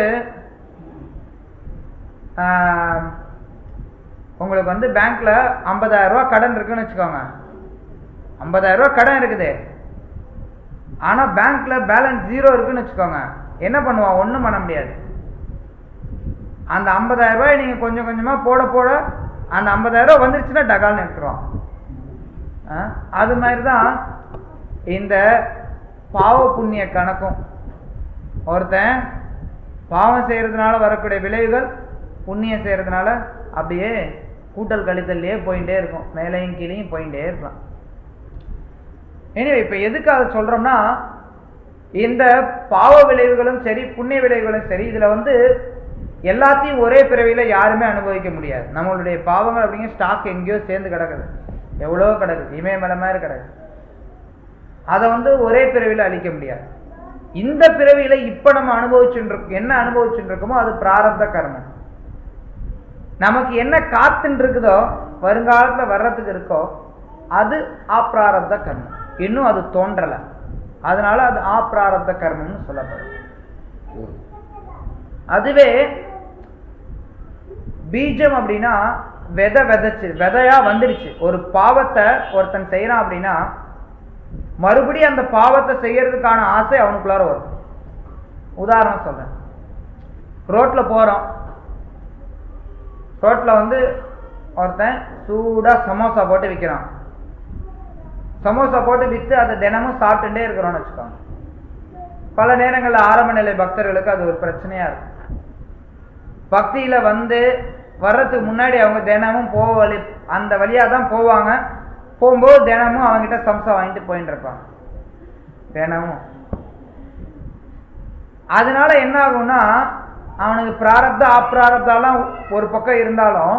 ஆஹ், உங்களுக்கு வந்து பேங்க்ல 50000 ரூபாய் கடன் இருக்குன்னு வச்சுக்கோங்க 50000 ரூபாய் கடன் இருக்குது ஆனா பேங்க்ல பேலன்ஸ் ஜீரோ இருக்குன்னு வச்சுக்கோங்க என்ன பண்ணுவான் ஒண்ணும் பண்ண முடியாது அந்த 50000 ரூபாய் நீங்க கொஞ்சம் கொஞ்சமா போட போட அந்த 50000 ரூபாய் வந்துருச்சுன்னா டகால்னு எடுத்துருவான் ஆ? அது மாதிரி தான் இந்த பாவ புண்ணிய கணக்கும் ஒருத்தன் பாவம் செய்யறதுனால வரக்கூடிய விளைவுகள் புண்ணியம் செய்யறதுனால அப்படியே கூட்டல் கழித்தல்லையே போயிட்டே இருக்கும் மேலையும் கீழையும் போயிட்டே இருக்கலாம் எனவே இப்ப எதுக்கு அதை சொல்றோம்னா இந்த பாவ விளைவுகளும் சரி புண்ணிய விளைவுகளும் சரி இதுல வந்து எல்லாத்தையும் ஒரே பிறவியில யாருமே அனுபவிக்க முடியாது நம்மளுடைய பாவங்கள் அப்படிங்கிற ஸ்டாக் எங்கேயோ சேர்ந்து கிடக்குது எவ்வளவோ கிடக்குது இமயமலை மாதிரி கிடக்குது அதை வந்து ஒரே பிறவியில அழிக்க முடியாது இந்த பிறவியில இப்ப நம்ம அனுபவிச்சுட்டு இருக்கோம் என்ன அனுபவிச்சுட்டு இருக்கோமோ அது பிராரப்த கர்மம் நமக்கு என்ன காத்துன்னு இருக்குதோ வருங்காலத்துல வர்றதுக்கு இருக்கோ அது அப்பிராரப்த கர்மம் இன்னும் அது தோன்றல அதனால அது ஆப்ராரப்த கர்மம்னு சொல்லப்படும் அதுவே பீஜம் அப்படின்னா விதை விதைச்சு விதையா வந்துடுச்சு ஒரு பாவத்தை ஒருத்தன் செய்யறான் அப்படின்னா மறுபடியும் அந்த பாவத்தை செய்யறதுக்கான ஆசை அவனுக்குள்ளார வரும் உதாரணம் சொல்றேன் ரோட்ல போறோம் ரோட்ல வந்து ஒருத்தன் சூடா சமோசா போட்டு விற்கிறான் சமோசா போட்டு வித்து அதை தினமும் சாப்பிட்டுட்டே இருக்கிறோம்னு வச்சுக்கோங்க பல நேரங்கள்ல ஆரம்ப நிலை பக்தர்களுக்கு அது ஒரு பிரச்சனையா இருக்கும் பக்தியில வந்து வர்றதுக்கு முன்னாடி அவங்க தினமும் போக வழி அந்த வழியா தான் போவாங்க போகும்போது தினமும் அவங்ககிட்ட சம்சா வாங்கிட்டு போயிட்டு இருப்பாங்க தினமும் அதனால என்ன ஆகும்னா அவனுக்கு பிராரப்த அப்பிராரப்தாலாம் ஒரு பக்கம் இருந்தாலும்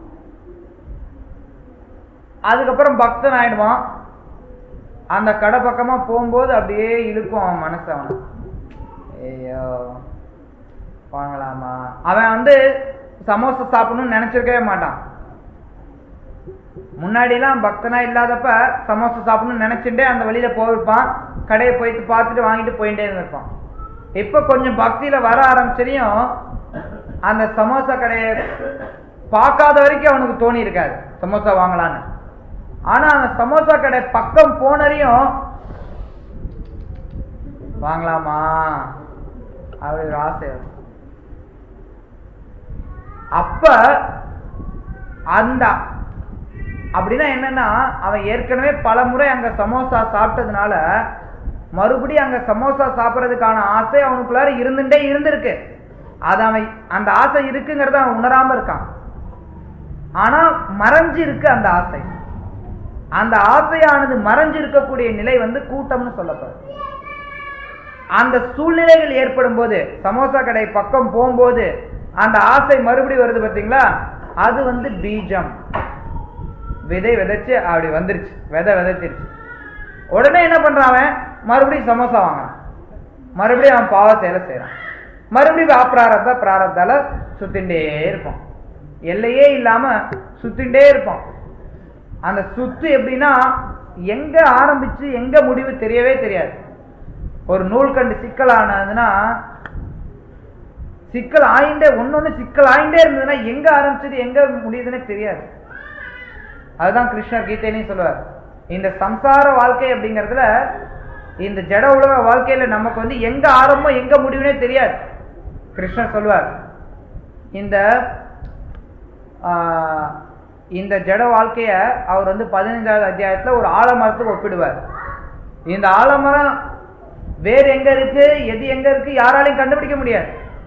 அதுக்கப்புறம் பக்தன் ஆயிடுவான் அந்த கடை பக்கமா போகும்போது அப்படியே இழுக்கும் அவன் மனசு அவனை ஐயோ வாங்கலாமா அவன் வந்து சமோசா சாப்பிடணும்னு நினைச்சிருக்கவே மாட்டான் முன்னாடிலாம் பக்தனா இல்லாதப்ப சமோசா சாப்பிடணும்னு நினைச்சுட்டே அந்த வழியில போயிருப்பான் கடையை போயிட்டு பார்த்துட்டு வாங்கிட்டு போயிட்டே இருந்திருப்பான் இப்ப கொஞ்சம் பக்தியில வர ஆரம்பிச்சதையும் அந்த சமோசா கடையை பார்க்காத வரைக்கும் அவனுக்கு தோணி இருக்காது சமோசா வாங்கலான்னு ஆனா அந்த சமோசா கடை பக்கம் போனரையும் வாங்கலாமா அப்படி ஒரு ஆசை வரும். அப்ப அந்த அப்படின்னா என்னன்னா அவன் ஏற்கனவே பல முறை அங்க சமோசா சாப்பிட்டதுனால மறுபடியும் அங்க சமோசா சாப்பிட்றதுக்கான ஆசை அவனுக்குள்ளார இருந்துட்டே இருந்திருக்கு அது அவன் அந்த ஆசை இருக்குங்கிறத அவன் உணராம இருக்கான் ஆனா மறைஞ்சு இருக்கு அந்த ஆசை அந்த ஆசையானது மறைஞ்சு இருக்கக்கூடிய நிலை வந்து கூட்டம்னு சொல்லப்படும் அந்த சூழ்நிலைகள் ஏற்படும் போது சமோசா கடை பக்கம் போகும்போது அந்த ஆசை மறுபடியும் வருது பாத்தீங்களா அது வந்து பீஜம் விதை விதைச்சு அப்படி வந்துருச்சு விதை விதைச்சிருச்சு உடனே என்ன பண்றான் அவன் மறுபடியும் சமோசா வாங்குறான் மறுபடியும் அவன் பாவ செயலை செய்யறான் மறுபடியும் அப்பிராரத்த பிராரத்தால சுத்திண்டே இருப்பான் எல்லையே இல்லாம சுத்திண்டே இருப்பான் அந்த சுத்து எப்படின்னா எங்க ஆரம்பிச்சு எங்க முடிவு தெரியவே தெரியாது ஒரு நூல்கண்டு சிக்கல் ஆனதுன்னா சிக்கல் ஆயிண்டே ஒன்னொன்னு சிக்கல் ஆயிண்டே இருந்ததுன்னா எங்க ஆரம்பிச்சது எங்க முடியுதுன்னு தெரியாது அதுதான் கிருஷ்ணர் கீதையிலையும் சொல்லுவார் இந்த சம்சார வாழ்க்கை அப்படிங்கறதுல இந்த ஜட உலக வாழ்க்கையில நமக்கு வந்து எங்க ஆரம்பம் எங்க முடிவுனே தெரியாது கிருஷ்ணர் சொல்லுவார் இந்த ஆஹ், இந்த ஜட வாழ்க்கைய அவர் வந்து பதினைஞ்சாவது அத்தியாயத்துல ஒரு ஆலமரத்துக்கு ஒப்பிடுவார் இந்த ஆலமரம் வேர் எங்க இருக்கு எது எங்க இருக்கு யாராலையும் கண்டுபிடிக்க முடியாது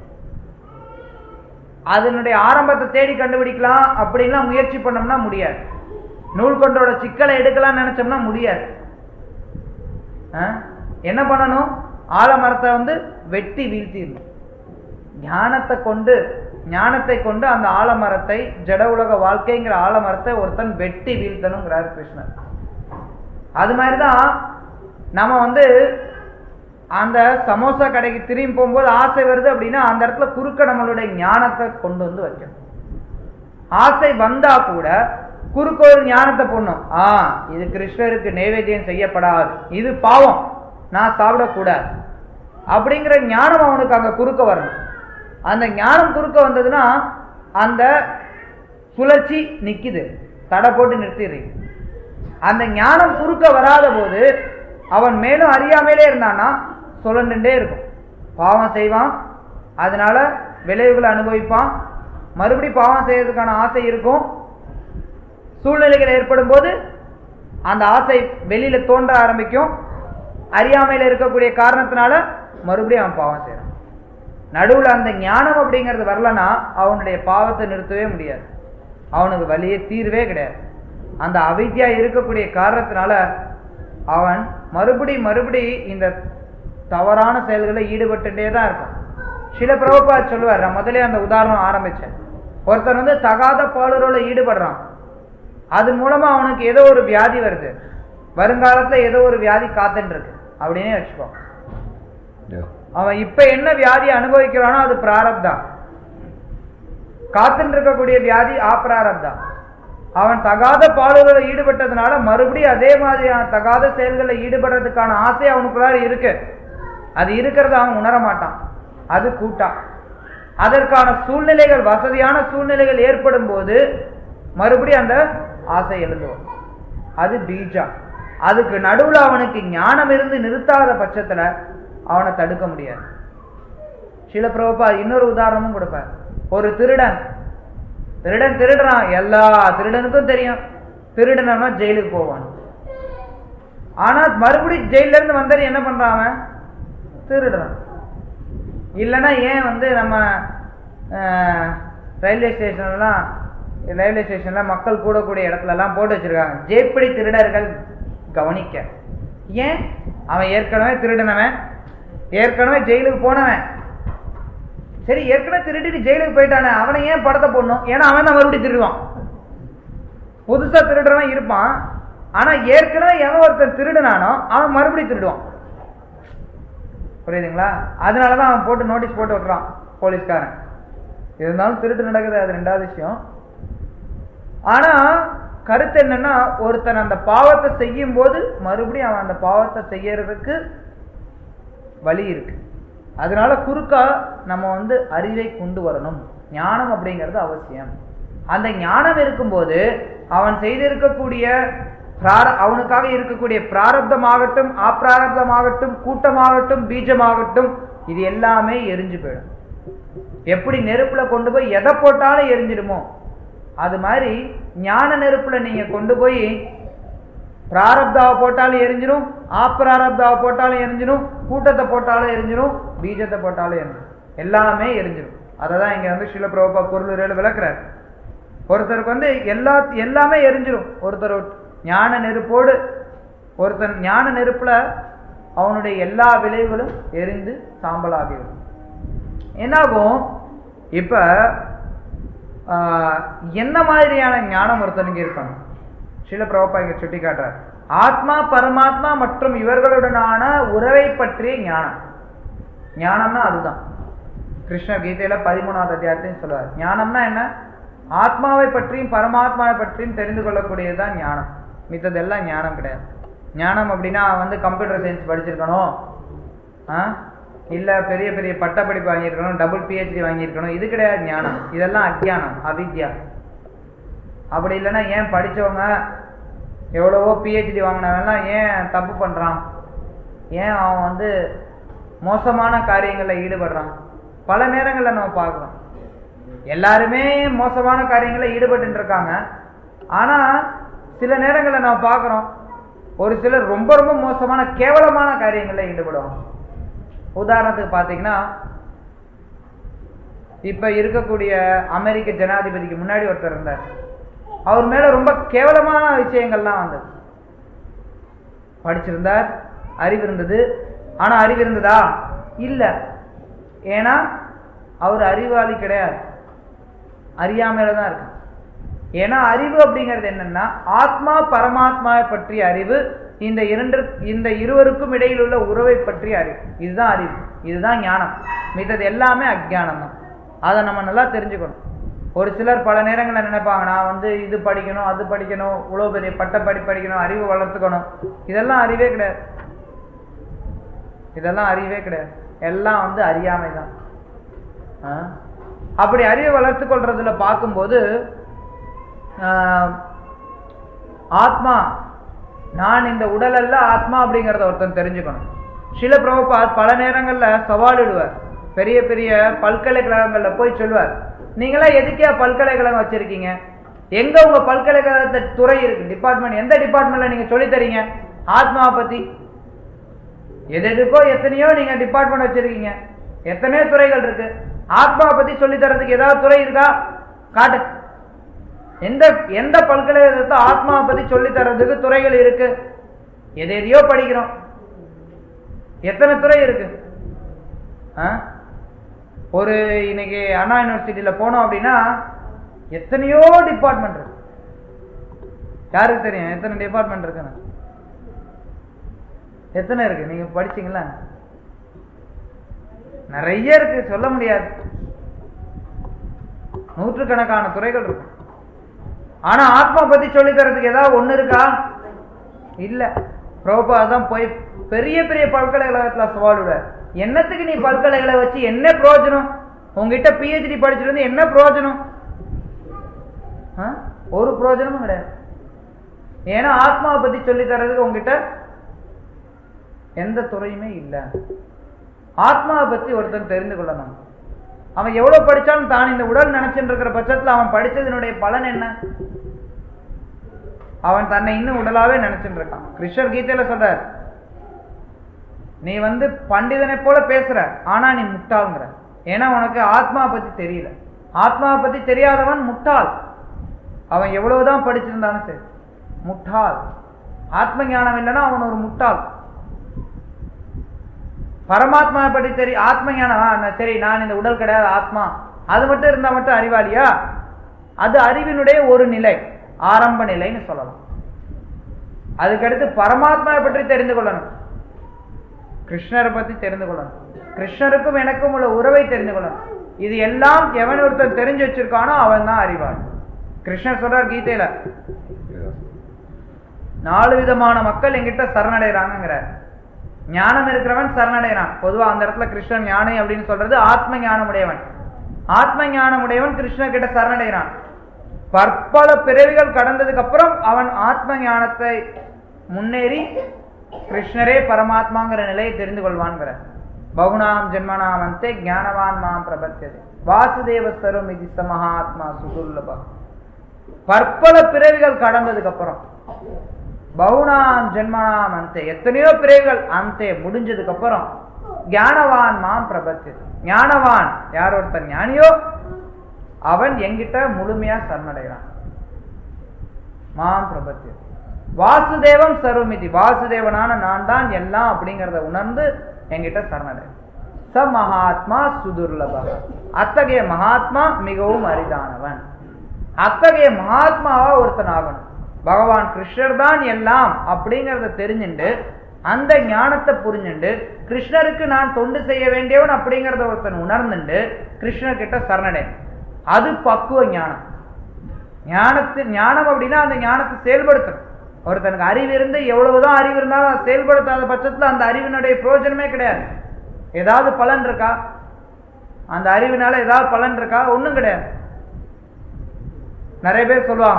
அதனுடைய ஆரம்பத்தை தேடி கண்டுபிடிக்கலாம் அப்படின்லாம் முயற்சி பண்ணோம்னா முடியாது நூல் கொண்டோட சிக்கலை எடுக்கலாம்னு நினைச்சோம்னா முடியாது ஆ? என்ன பண்ணணும் ஆலமரத்தை வந்து வெட்டி வீழ்த்திடணும் ஞானத்தை கொண்டு ஞானத்தை கொண்டு அந்த ஆலமரத்தை ஜட உலக வாழ்க்கைங்கிற ஆலமரத்தை ஒருத்தன் வெட்டி வீழ்த்தணுங்கிறார் கிருஷ்ணர் அது மாதிரிதான் நம்ம வந்து அந்த சமோசா கடைக்கு திரும்பி போகும்போது ஆசை வருது அப்படின்னா அந்த இடத்துல குறுக்க நம்மளுடைய ஞானத்தை கொண்டு வந்து வைக்கணும் ஆசை வந்தா கூட குறுக்க ஒரு ஞானத்தை போடணும் ஆ இது கிருஷ்ணருக்கு நைவேத்தியம் செய்யப்படாது இது பாவம் நான் சாப்பிடக்கூடாது அப்படிங்கிற ஞானம் அவனுக்கு அங்க குறுக்க வரணும் அந்த ஞானம் குறுக்க வந்ததுன்னா அந்த சுழற்சி நிக்குது தடை போட்டு நிறுத்திடுறீங்க அந்த ஞானம் குறுக்க வராத போது அவன் மேலும் அறியாமையிலே இருந்தான்னா சுழண்டுட்டே இருக்கும் பாவம் செய்வான் அதனால விளைவுகளை அனுபவிப்பான் மறுபடி பாவம் செய்யறதுக்கான ஆசை இருக்கும் சூழ்நிலைகள் ஏற்படும் போது அந்த ஆசை வெளியில தோன்ற ஆரம்பிக்கும் அறியாமையில இருக்கக்கூடிய காரணத்தினால மறுபடியும் அவன் பாவம் செய்யறான் நடுவுல அந்த ஞானம் அப்படிங்கிறது வரலன்னா அவனுடைய பாவத்தை நிறுத்தவே முடியாது அவனுக்கு வழியே தீர்வே கிடையாது அந்த அவித்யா இருக்கக்கூடிய காரணத்தினால அவன் மறுபடி மறுபடி இந்த தவறான செயல்களில் ஈடுபட்டுட்டே தான் இருக்கான் சில பிரபுபா சொல்லுவார் நான் முதலே அந்த உதாரணம் ஆரம்பிச்சேன் ஒருத்தர் வந்து தகாத பாலுறவுல ஈடுபடுறான் அது மூலமா அவனுக்கு ஏதோ ஒரு வியாதி வருது வருங்காலத்துல ஏதோ ஒரு வியாதி காத்துட்டு இருக்கு அப்படின்னே வச்சுக்கோ அவன் இப்ப என்ன வியாதி அனுபவிக்கிறானோ அது பிராரப்தான் காத்துட்டு இருக்கக்கூடிய வியாதி ஆப்ராரப்தான் அவன் தகாத பாடுகளில் ஈடுபட்டதுனால மறுபடியும் அதே மாதிரியான தகாத செயல்களில் ஈடுபடுறதுக்கான ஆசை அவனுக்குள்ளார இருக்கு அது இருக்கிறத அவன் உணர மாட்டான் அது கூட்டா அதற்கான சூழ்நிலைகள் வசதியான சூழ்நிலைகள் ஏற்படும் போது மறுபடியும் அந்த ஆசை எழுந்துவோம் அது பீஜா அதுக்கு நடுவுல அவனுக்கு ஞானம் இருந்து நிறுத்தாத பட்சத்துல அவனை தடுக்க முடியாது சில பிரபா இன்னொரு உதாரணமும் கொடுப்பார் ஒரு திருடன் திருடன் திருடுறான் எல்லா திருடனுக்கும் தெரியும் திருடனா ஜெயிலுக்கு போவான் ஆனா மறுபடியும் ஜெயில இருந்து வந்தாரு என்ன பண்றான் அவன் திருடுறான் இல்லைன்னா ஏன் வந்து நம்ம அஹ், ரயில்வே ஸ்டேஷன்லாம் ரயில்வே ஸ்டேஷன்ல மக்கள் கூடக்கூடிய இடத்துல எல்லாம் போட்டு வச்சிருக்காங்க ஜேப்படி திருடர்கள் கவனிக்க ஏன் அவன் ஏற்கனவே திருடினவன் ஏற்கனவே ஜெயிலுக்கு போனவன் சரி ஏற்கனவே திருடிட்டு ஜெயிலுக்கு போயிட்டானே அவனை ஏன் படத்தை போடணும் ஏன்னா அவன் தான் மறுபடியும் திருடுவான் புதுசா திருடுறவன் இருப்பான் ஆனா ஏற்கனவே எவன் ஒருத்தன் திருடுனானோ அவன் மறுபடியும் திருடுவான் புரியுதுங்களா அதனாலதான் அவன் போட்டு நோட்டீஸ் போட்டு வைக்கிறான் போலீஸ்காரன் இருந்தாலும் திருட்டு நடக்குது அது ரெண்டாவது விஷயம் ஆனா கருத்து என்னன்னா ஒருத்தன் அந்த பாவத்தை செய்யும் போது மறுபடியும் அவன் அந்த பாவத்தை செய்யறதுக்கு வழி இருக்கு அதனால குறுக்கா நம்ம வந்து அறிவை கொண்டு வரணும் ஞானம் அப்படிங்கிறது அவசியம் அந்த ஞானம் இருக்கும்போது அவன் செய்திருக்கக்கூடிய பிரார- அவனுக்காக இருக்கக்கூடிய பிராரப்தமாகட்டும் அப்பிராரப்தமாகட்டும் கூட்டமாகட்டும் பீஜமாகட்டும் இது எல்லாமே எரிஞ்சு போயிடும் எப்படி நெருப்புல கொண்டு போய் எதை போட்டாலும் எரிஞ்சிடுமோ அது மாதிரி ஞான நெருப்புல நீங்க கொண்டு போய் பிராரப்தாவை போட்டாலும் எரிஞ்சிடும் ஆப்பிராரப்தாவை போட்டாலும் எரிஞ்சிடும் கூட்டத்தை போட்டாலும் எரிஞ்சிடும் பீஜத்தை போட்டாலும் எரிஞ்சிடும் எல்லாமே எரிஞ்சிடும் அதை தான் இங்க வந்து சில பிரபா பொருள் விளக்குறாரு ஒருத்தருக்கு வந்து எல்லா எல்லாமே எரிஞ்சிடும் ஒருத்தர் ஞான நெருப்போடு ஒருத்தன் ஞான நெருப்புல அவனுடைய எல்லா விளைவுகளும் எரிந்து சாம்பலாகிடும் என்னாகும் இப்ப ஆஹ், என்ன மாதிரியான ஞானம் ஒருத்தனுக்கு இருக்கணும் சில பிரபா இங்க சுட்டி காட்டுறார் ஆத்மா பரமாத்மா மற்றும் இவர்களுடனான உறவை பற்றிய ஞானம் ஞானம்னா அதுதான் கிருஷ்ண கீதையில பதிமூணாவது அத்தியாயத்தையும் சொல்லுவார் ஞானம்னா என்ன ஆத்மாவை பற்றியும் பரமாத்மாவை பற்றியும் தெரிந்து கொள்ளக்கூடியதுதான் ஞானம் மித்ததெல்லாம் ஞானம் கிடையாது ஞானம் அப்படின்னா வந்து கம்ப்யூட்டர் சயின்ஸ் படிச்சிருக்கணும் ஆ இல்ல பெரிய பெரிய பட்டப்படிப்பு வாங்கியிருக்கணும் டபுள் பிஹெச்டி வாங்கியிருக்கணும் இது கிடையாது ஞானம் இதெல்லாம் அஜ்ஞானம் அவித்யா அப்படி இல்லைன்னா ஏன் படிச்சவங்க எவ்வளவோ பிஹெச்டி வாங்கினவன்லாம் ஏன் தப்பு பண்றான் ஏன் அவன் வந்து மோசமான காரியங்களில் ஈடுபடுறான் பல நேரங்களில் நம்ம பார்க்குறோம் எல்லாருமே மோசமான காரியங்களில் ஈடுபட்டு இருக்காங்க ஆனா சில நேரங்களில் நம்ம பார்க்குறோம் ஒரு சிலர் ரொம்ப ரொம்ப மோசமான கேவலமான காரியங்களில் ஈடுபடுவாங்க உதாரணத்துக்கு பார்த்தீங்கன்னா இப்ப இருக்கக்கூடிய அமெரிக்க ஜனாதிபதிக்கு முன்னாடி ஒருத்தர் இருந்தார் அவர் மேல ரொம்ப கேவலமான விஷயங்கள்லாம் வந்தது படிச்சிருந்தார் அறிவு இருந்தது ஆனா அறிவு இருந்ததா இல்ல ஏன்னா அவர் அறிவாளி கிடையாது அறியாமையில தான் இருக்கு ஏன்னா அறிவு அப்படிங்கிறது என்னன்னா ஆத்மா பரமாத்மாவை பற்றிய அறிவு இந்த இரண்டு இந்த இருவருக்கும் இடையில் உள்ள உறவை பற்றிய அறிவு இதுதான் அறிவு இதுதான் ஞானம் மித்தது எல்லாமே அஜ்ஞானம் தான் அதை நம்ம நல்லா தெரிஞ்சுக்கணும் ஒரு சிலர் பல நேரங்களில் நினைப்பாங்க நான் வந்து இது படிக்கணும் அது படிக்கணும் இவ்வளோ பெரிய பட்டப்படி படிக்கணும் அறிவு வளர்த்துக்கணும் இதெல்லாம் அறிவே கிடையாது இதெல்லாம் அறிவே கிடையாது எல்லாம் வந்து அறியாமை தான் ஆ? அப்படி அறிவை வளர்த்து கொள்றதுல பார்க்கும்போது ஆஹ், ஆத்மா நான் இந்த உடல் அல்ல ஆத்மா அப்படிங்கிறத ஒருத்தன் தெரிஞ்சுக்கணும் சில பிரபுபாத் பல நேரங்கள்ல சவாலிடுவார் பெரிய பெரிய பல்கலைக்கழகங்கள்ல போய் சொல்வார் நீங்களாம் எதுக்கே பல்கலைக்கழகம் வச்சிருக்கீங்க எங்க உங்க பல்கலைக்கழகத்த துறை இருக்கு டிபார்ட்மெண்ட் எந்த டிபார்ட்மெண்ட்ல நீங்க சொல்லித் தரீங்க ஆத்மாவை பத்தி எது எதுக்கோ எத்தனையோ நீங்க டிபார்ட்மெண்ட் வச்சிருக்கீங்க எத்தனையோ துறைகள் இருக்கு ஆத்மாவை பத்தி சொல்லி தரதுக்கு ஏதாவது துறை இருக்கா காட்டு எந்த எந்த பல்கலைக்கழகத்தை ஆத்மாவை பத்தி சொல்லி தரதுக்கு துறைகள் இருக்கு எது எதையோ படிக்கிறோம் எத்தனை துறை இருக்கு ஆ? ஒரு இன்னைக்கு அண்ணா யூனிவர்சிட்டியில போனோம் அப்படின்னா எத்தனையோ டிபார்ட்மெண்ட் இருக்கு யாருக்கு தெரியும் எத்தனை டிபார்ட்மெண்ட் இருக்குன்னு எத்தனை இருக்கு நீங்க படிச்சீங்களா நிறைய இருக்கு சொல்ல முடியாது நூற்றுக்கணக்கான துறைகள் இருக்கு ஆனா ஆத்மா பத்தி சொல்லி தரதுக்கு ஏதாவது ஒண்ணு இருக்கா இல்ல பிரபா தான் போய் பெரிய பெரிய பல்கலைக்கழகத்துல சவால் விட என்னத்துக்கு நீ பல்கலைக்கழகம் வச்சு என்ன பிரயோஜனம் உங்ககிட்ட பிஹெச்டி படிச்சுட்டு வந்து என்ன பிரயோஜனம் ஆ? ஒரு பிரயோஜனமும் கிடையாது ஏன்னா ஆத்மாவை பத்தி சொல்லி தர்றதுக்கு உங்ககிட்ட எந்த துறையுமே இல்லை ஆத்மாவை பத்தி ஒருத்தன் தெரிந்து கொள்ளணும் அவன் எவ்வளவு படிச்சாலும் தான் இந்த உடல் நினைச்சுட்டு இருக்கிற பட்சத்துல அவன் படிச்சதனுடைய பலன் என்ன அவன் தன்னை இன்னும் உடலாவே நினைச்சுட்டு இருக்கான் கிருஷ்ணர் கீதையில சொல்றார் நீ வந்து பண்டிதனை போல பேசுற ஆனா நீ முட்டாள்ங்கிற ஏன்னா உனக்கு ஆத்மாவை பத்தி தெரியல ஆத்மாவை பத்தி தெரியாதவன் முட்டாள் அவன் எவ்வளவுதான் படிச்சிருந்தாலும் சரி முட்டாள் ஆத்ம ஞானம் இல்லைன்னா அவன் ஒரு முட்டாள் பரமாத்மாவை பற்றி தெரி ஆத்ம ஞானம் ஆ, நான் சரி நான் இந்த உடல் கிடையாது ஆத்மா அது மட்டும் இருந்தா மட்டும் அறிவாளியா அது அறிவினுடைய ஒரு நிலை ஆரம்ப நிலைன்னு சொல்லலாம் அதுக்கடுத்து பரமாத்மாவை பற்றி தெரிந்து கொள்ளணும் கிருஷ்ணரை பத்தி தெரிந்து கொள்ளணும் கிருஷ்ணருக்கும் எனக்கும் உள்ள உறவை தெரிந்து கொள்ளணும் இது எல்லாம் எவன் ஒருத்தன் தெரிஞ்சு வச்சிருக்கானோ அவன் தான் அறிவான் கிருஷ்ணர் சொல்றார் கீதையில நாலு விதமான மக்கள் எங்கிட்ட சரணடைறாங்கிறார் ஞானம் இருக்கிறவன் சரணடைறான் பொதுவா அந்த இடத்துல கிருஷ்ணன் ஞானி அப்படின்னு சொல்றது ஆத்ம ஞானம் உடையவன் ஆத்ம ஞானம் உடையவன் கிருஷ்ணர் கிட்ட சரணடைறான் பற்பல பிறவிகள் கடந்ததுக்கு அப்புறம் அவன் ஆத்ம ஞானத்தை முன்னேறி கிருஷ்ணரே பரமாத்மாங்கிற நிலையை தெரிந்து கொள்வான்கிற பகுனாம் ஜென்மனாம் அந்தே ஞானவான் மாம் பிரபத்தியது வாசுதேவ சரம் இது மகாத்மா சுதுர்லபா பற்பல பிறவிகள் கடந்ததுக்கு அப்புறம் பகுனாம் ஜென்மனாம் அந்தே எத்தனையோ பிறவிகள் அந்தே முடிஞ்சதுக்கு அப்புறம் ஞானவான் மாம் பிரபத்தியது ஞானவான் யார் ஒருத்தன் ஞானியோ அவன் என்கிட்ட முழுமையா சரணடைகிறான் மாம் பிரபத்தியது வாசுதேவம் சர்வமிதி வாசுதேவனான நான் தான் எல்லாம் அப்படிங்கறத உணர்ந்து என்கிட்ட சரணடை ச மகாத்மா சுதுர்லபக அத்தகைய மகாத்மா மிகவும் அரிதானவன் அத்தகைய மகாத்மாவா ஒருத்தன் ஆகணும் பகவான் கிருஷ்ணர் தான் எல்லாம் அப்படிங்கறத தெரிஞ்சுண்டு அந்த ஞானத்தை புரிஞ்சுண்டு கிருஷ்ணருக்கு நான் தொண்டு செய்ய வேண்டியவன் அப்படிங்கறத ஒருத்தன் உணர்ந்துண்டு கிருஷ்ணர் கிட்ட சரணடை அது பக்குவ ஞானம் ஞானத்து ஞானம் அப்படின்னா அந்த ஞானத்தை செயல்படுத்தணும் ஒருத்தனுக்கு அறிவு இருந்து எவ்வளவுதான் அறிவு இருந்தாலும் அதை செயல்படுத்தாத பட்சத்துல அந்த அறிவினுடைய பிரயோஜனமே கிடையாது ஏதாவது பலன் இருக்கா அந்த அறிவினால ஏதாவது பலன் இருக்கா ஒண்ணும் கிடையாது நிறைய பேர் சொல்லுவாங்க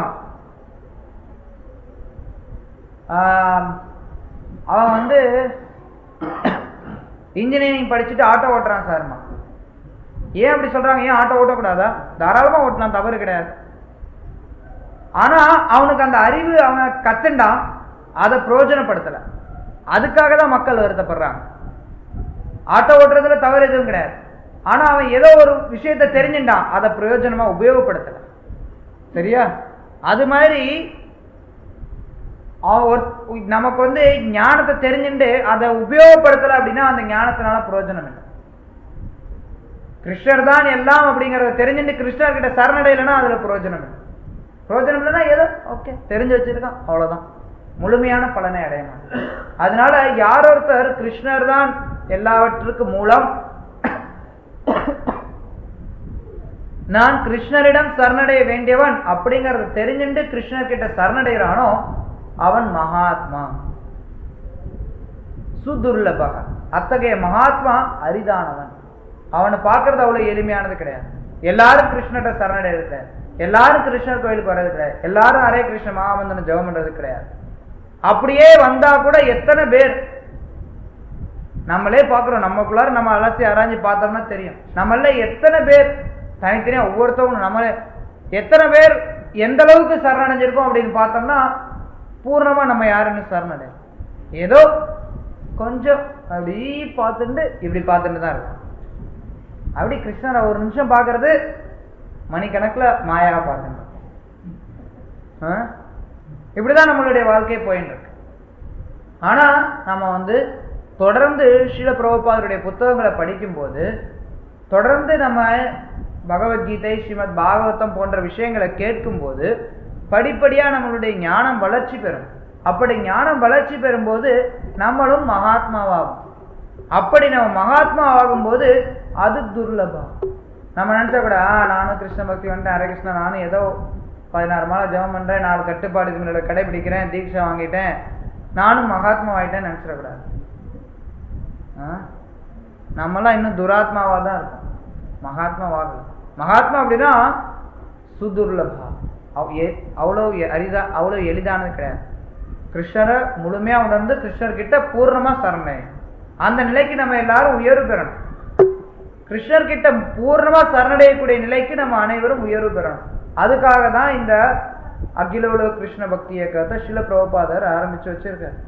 ஆம், அவன் வந்து இன்ஜினியரிங் படிச்சுட்டு ஆட்டோ ஓட்டுறான் சார்மா ஏன் அப்படி சொல்றாங்க ஏன் ஆட்டோ ஓட்டக்கூடாதா தாராளமா ஓட்டலாம் தவறு கிடையாது ஆனா அவனுக்கு அந்த அறிவு அவன் கத்துண்டான் அதை பிரயோஜனப்படுத்தல அதுக்காக தான் மக்கள் வருத்தப்படுறாங்க ஆட்டோ ஓட்டுறதுல தவறு எதுவும் கிடையாது ஆனா அவன் ஏதோ ஒரு விஷயத்தை தெரிஞ்சுட்டான் அதை பிரயோஜனமா உபயோகப்படுத்தல சரியா அது மாதிரி அவன் ஒரு நமக்கு வந்து ஞானத்தை தெரிஞ்சுட்டு அதை உபயோகப்படுத்தல அப்படின்னா அந்த ஞானத்தினால பிரயோஜனம் இல்லை கிருஷ்ணர் தான் எல்லாம் அப்படிங்கறத தெரிஞ்சுட்டு கிருஷ்ணர் கிட்ட சரணடையிலன்னா அதுல பிரயோஜனம் இல்லை பிரயோஜனம் இல்லைன்னா ஏதோ ஓகே தெரிஞ்சு வச்சிருக்கான் அவ்வளவுதான் முழுமையான பலனை அடைய மாட்டான் அதனால யார் ஒருத்தர் கிருஷ்ணர் தான் எல்லாவற்றுக்கு மூலம் நான் கிருஷ்ணரிடம் சரணடைய வேண்டியவன் அப்படிங்கறத தெரிஞ்சுட்டு கிருஷ்ணர் கிட்ட சரணடைகிறானோ அவன் மகாத்மா சுதுர்லபக அத்தகைய மகாத்மா அரிதானவன் அவனை பார்க்கறது அவ்வளவு எளிமையானது கிடையாது எல்லாரும் கிருஷ்ணர்கிட்ட சரணடைறது கிடையாது எல்லாரும் கிருஷ்ணர் கோயிலுக்கு வர்றது கிடையாது எல்லாரும் ஹரே கிருஷ்ண மகாமந்தனம் ஜெபம் பண்றது கிடையாது அப்படியே வந்தா கூட எத்தனை பேர் நம்மளே பார்க்கிறோம் நமக்குள்ளார நம்ம அலசி ஆராய்ஞ்சு பார்த்தோம்னா தெரியும் நம்மள எத்தனை பேர் தனித்தனியா ஒவ்வொருத்தவங்க நம்மளே எத்தனை பேர் எந்த அளவுக்கு சரணடைஞ்சிருக்கோம் அப்படின்னு பார்த்தோம்னா பூர்ணமா நம்ம யாருன்னு சரணடை ஏதோ கொஞ்சம் அப்படி பார்த்துட்டு இப்படி பார்த்துட்டு தான் இருக்கும் அப்படி கிருஷ்ணரை ஒரு நிமிஷம் பார்க்கறது மணிக்கணக்குல மாயாவை பார்த்துட்டு ஆ? இப்படிதான் நம்மளுடைய வாழ்க்கை போயின்னு இருக்கு ஆனா நம்ம வந்து தொடர்ந்து ஸ்ரீல பிரபுபாதருடைய புத்தகங்களை படிக்கும்போது தொடர்ந்து நம்ம பகவத்கீதை ஸ்ரீமத் பாகவதம் போன்ற விஷயங்களை கேட்கும்போது படிப்படியா நம்மளுடைய ஞானம் வளர்ச்சி பெறும் அப்படி ஞானம் வளர்ச்சி பெறும்போது நம்மளும் மகாத்மாவாகும் அப்படி நம்ம மகாத்மா ஆகும்போது அது துர்லபம் நம்ம நினைச்சா கூட ஆ நானும் கிருஷ்ண பக்தி வந்துட்டேன் ஹரே கிருஷ்ணா நானும் ஏதோ பதினாறு மாலை ஜெபம் பண்றேன் நாலு கட்டுப்பாடு இதுங்களோட கடைபிடிக்கிறேன் தீட்சை வாங்கிட்டேன் நானும் மகாத்மா ஆயிட்டேன்னு நினைச்சிடக்கூடாது ஆ? நம்மலாம் இன்னும் துராத்மாவா தான் இருக்கோம் மகாத்மாவாகல மகாத்மா அப்படின்னா சுதுர்லபா அவ் எ- அவ்வளவு எ- அரிதா அவ்வளவு எளிதானது கிடையாது கிருஷ்ணரை முழுமையா உணர்ந்து கிருஷ்ணர் கிட்ட பூர்ணமா சரணடையணும் அந்த நிலைக்கு நம்ம எல்லாரும் உயர்வு பெறணும் கிருஷ்ணர் கிட்ட பூர்ணமா சரணடையக்கூடிய நிலைக்கு நம்ம அனைவரும் உயர்வு பெறணும் அதுக்காக தான் இந்த அகில உலக கிருஷ்ண பக்தி இயக்கத்தை சில பிரபுபாதர் ஆரம்பிச்சு வச்சிருக்காரு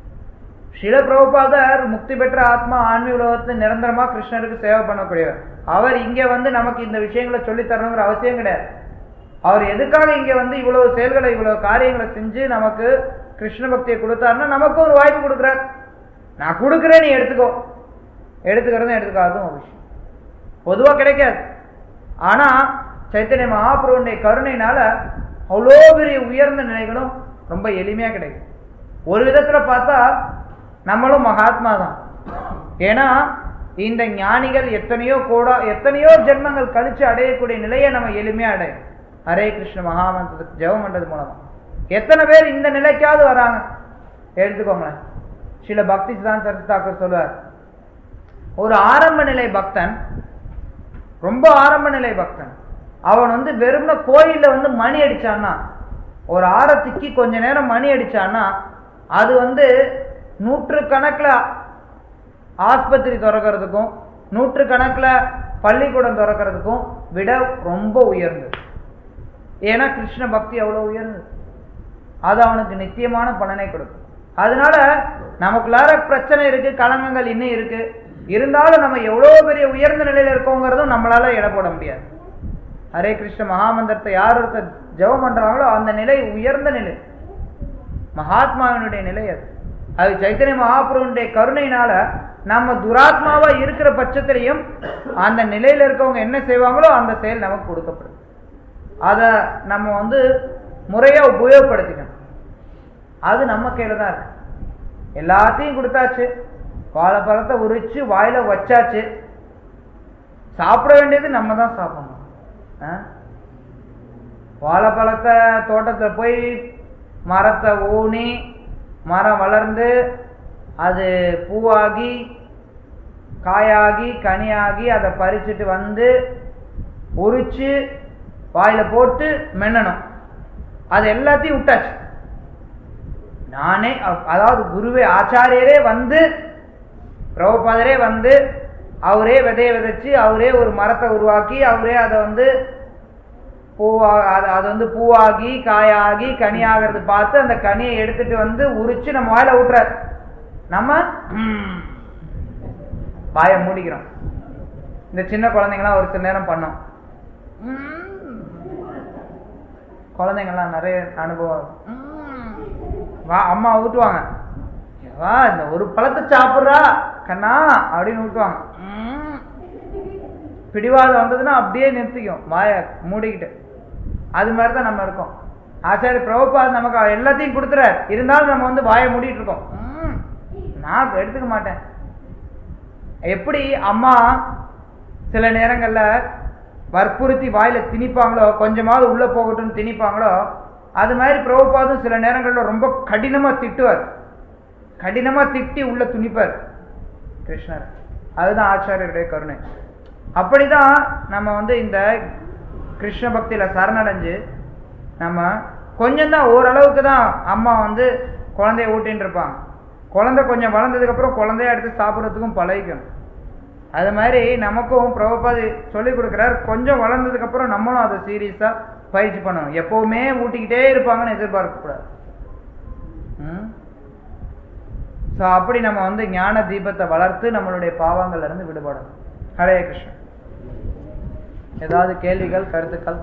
சில பிரபுபாதர் முக்தி பெற்ற ஆத்மா ஆன்மீக உலகத்துல நிரந்தரமா கிருஷ்ணருக்கு சேவை பண்ணக்கூடியவர் அவர் இங்க வந்து நமக்கு இந்த விஷயங்களை சொல்லி தரணுங்கிற அவசியம் கிடையாது அவர் எதுக்காக இங்க வந்து இவ்வளவு செயல்களை இவ்வளவு காரியங்களை செஞ்சு நமக்கு கிருஷ்ண பக்தியை கொடுத்தாருன்னா நமக்கு ஒரு வாய்ப்பு கொடுக்குறார் நான் கொடுக்குறேன் நீ எடுத்துக்கோ எடுத்துக்கிறதும் எடுத்துக்காதும் ஒரு விஷயம் பொதுவா கிடைக்காது ஆனா சைத்தன்ய மகாபுருவனுடைய கருணையினால அவ்வளோ பெரிய உயர்ந்த நிலைகளும் ரொம்ப எளிமையா கிடைக்கும் ஒரு விதத்துல பார்த்தா நம்மளும் மகாத்மா தான் ஏன்னா இந்த ஞானிகள் எத்தனையோ கூட எத்தனையோ ஜென்மங்கள் கழிச்சு அடையக்கூடிய நிலையை நம்ம எளிமையா அடையும் ஹரே கிருஷ்ண மகாமந்திரத்துக்கு ஜெபம் பண்றது மூலமா எத்தனை பேர் இந்த நிலைக்காவது வராங்க எடுத்துக்கோங்களேன் சில பக்தி சிதான் சரத் தாக்கர் சொல்லுவார் ஒரு ஆரம்ப நிலை பக்தன் ரொம்ப ஆரம்ப நிலை பக்தன் அவன் வந்து வெறும்ன கோயில்ல வந்து மணி அடிச்சான்னா ஒரு ஆரத்திக்கு கொஞ்ச நேரம் மணி அடிச்சான்னா அது வந்து நூற்று கணக்குல ஆஸ்பத்திரி திறக்கிறதுக்கும் நூற்று கணக்குல பள்ளிக்கூடம் திறக்கிறதுக்கும் விட ரொம்ப உயர்ந்தது ஏன்னா கிருஷ்ண பக்தி அவ்வளவு உயர்ந்தது அது அவனுக்கு நித்தியமான பலனை கொடுக்கும் அதனால நமக்குள்ளார பிரச்சனை இருக்கு களங்கங்கள் இன்னும் இருக்கு இருந்தாலும் நம்ம எவ்வளவு பெரிய உயர்ந்த நிலையில இருக்கோங்கிறதும் நம்மளால எடை போட முடியாது ஹரே கிருஷ்ண மகாமந்திரத்தை யார் ஒருத்தர் ஜெபம் பண்றாங்களோ அந்த நிலை உயர்ந்த நிலை மகாத்மாவினுடைய நிலை அது அது சைத்தன்ய மகாபுருவனுடைய கருணையினால நம்ம துராத்மாவா இருக்கிற பட்சத்திலையும் அந்த நிலையில இருக்கவங்க என்ன செய்வாங்களோ அந்த செயல் நமக்கு கொடுக்கப்படும் அதை நம்ம வந்து முறையா உபயோகப்படுத்திக்கணும் அது நம்ம கையில தான் இருக்கு எல்லாத்தையும் கொடுத்தாச்சு வாழைப்பழத்தை உரிச்சு வாயில வச்சாச்சு சாப்பிட வேண்டியது நம்ம தான் சாப்பிடணும் ஆ? வாழைப்பழத்தை தோட்டத்துல போய் மரத்தை ஊனி மரம் வளர்ந்து அது பூவாகி காயாகி கனியாகி அதை பறிச்சுட்டு வந்து உரிச்சு வாயில போட்டு மென்னணும் அது எல்லாத்தையும் விட்டாச்சு நானே அ- அதாவது குருவே ஆச்சாரியரே வந்து பிரபுபாதரே வந்து அவரே விதைய விதைச்சு அவரே ஒரு மரத்தை உருவாக்கி அவரே அதை வந்து பூவா அது அது வந்து பூவாகி காயாகி கனியாகிறது பார்த்து அந்த கனியை எடுத்துட்டு வந்து உரிச்சு நம்ம வாயில விட்டுறார் நம்ம ம், வாயை மூடிக்கிறோம் இந்த சின்ன குழந்தைங்களாம் ஒரு சில நேரம் பண்ணோம் ம். குழந்தைங்கள்லாம் நிறைய அனுபவம் ம். வா அம்மா ஊட்டுவாங்க வா இந்த ஒரு பழத்தை சாப்பிட்றா கண்ணா அப்படின்னு ஊட்டுவாங்க ம். பிடிவாதம் வந்ததுன்னா அப்படியே நிறுத்திக்கும் வாயை மூடிக்கிட்டு அது மாதிரி தான் நம்ம இருக்கோம் ஆச்சாரிய பிரபுபாத் நமக்கு எல்லாத்தையும் கொடுத்துறாரு இருந்தாலும் நம்ம வந்து வாயை மூடிட்டு இருக்கோம் ம். நான் எடுத்துக்க மாட்டேன் எப்படி அம்மா சில நேரங்கள்ல வற்புறுத்தி வாயில திணிப்பாங்களோ கொஞ்சமாவது உள்ள போகட்டும்னு திணிப்பாங்களோ அது மாதிரி பிரபுபாதும் சில நேரங்கள்ல ரொம்ப கடினமா திட்டுவார் கடினமா திட்டி உள்ள துணிப்பார் கிருஷ்ணர் அதுதான் ஆச்சாரியருடைய கருணை அப்படிதான் நம்ம வந்து இந்த கிருஷ்ண பக்தியில சரணடைஞ்சு நம்ம கொஞ்சம் தான் ஓரளவுக்கு தான் அம்மா வந்து குழந்தைய ஊட்டின்னு இருப்பாங்க குழந்தை கொஞ்சம் வளர்ந்ததுக்கு அப்புறம் குழந்தைய எடுத்து சாப்பிட்றதுக்கும் பழகிக்கணும் அது மாதிரி நமக்கும் பிரபுபாதி சொல்லி கொடுக்குறார் கொஞ்சம் வளர்ந்ததுக்கு அப்புறம் நம்மளும் அதை சீரியஸா பயிற்சி பண்ணணும் எப்பவுமே ஊட்டிக்கிட்டே இருப்பாங்கன்னு எதிர்பார்க்க கூடாது ஸோ அப்படி நம்ம வந்து ஞான தீபத்தை வளர்த்து நம்மளுடைய பாவங்கள்ல இருந்து விடுபடணும் ஹரே கிருஷ்ணன் ஏதாவது கேள்விகள் கருத்துக்கள்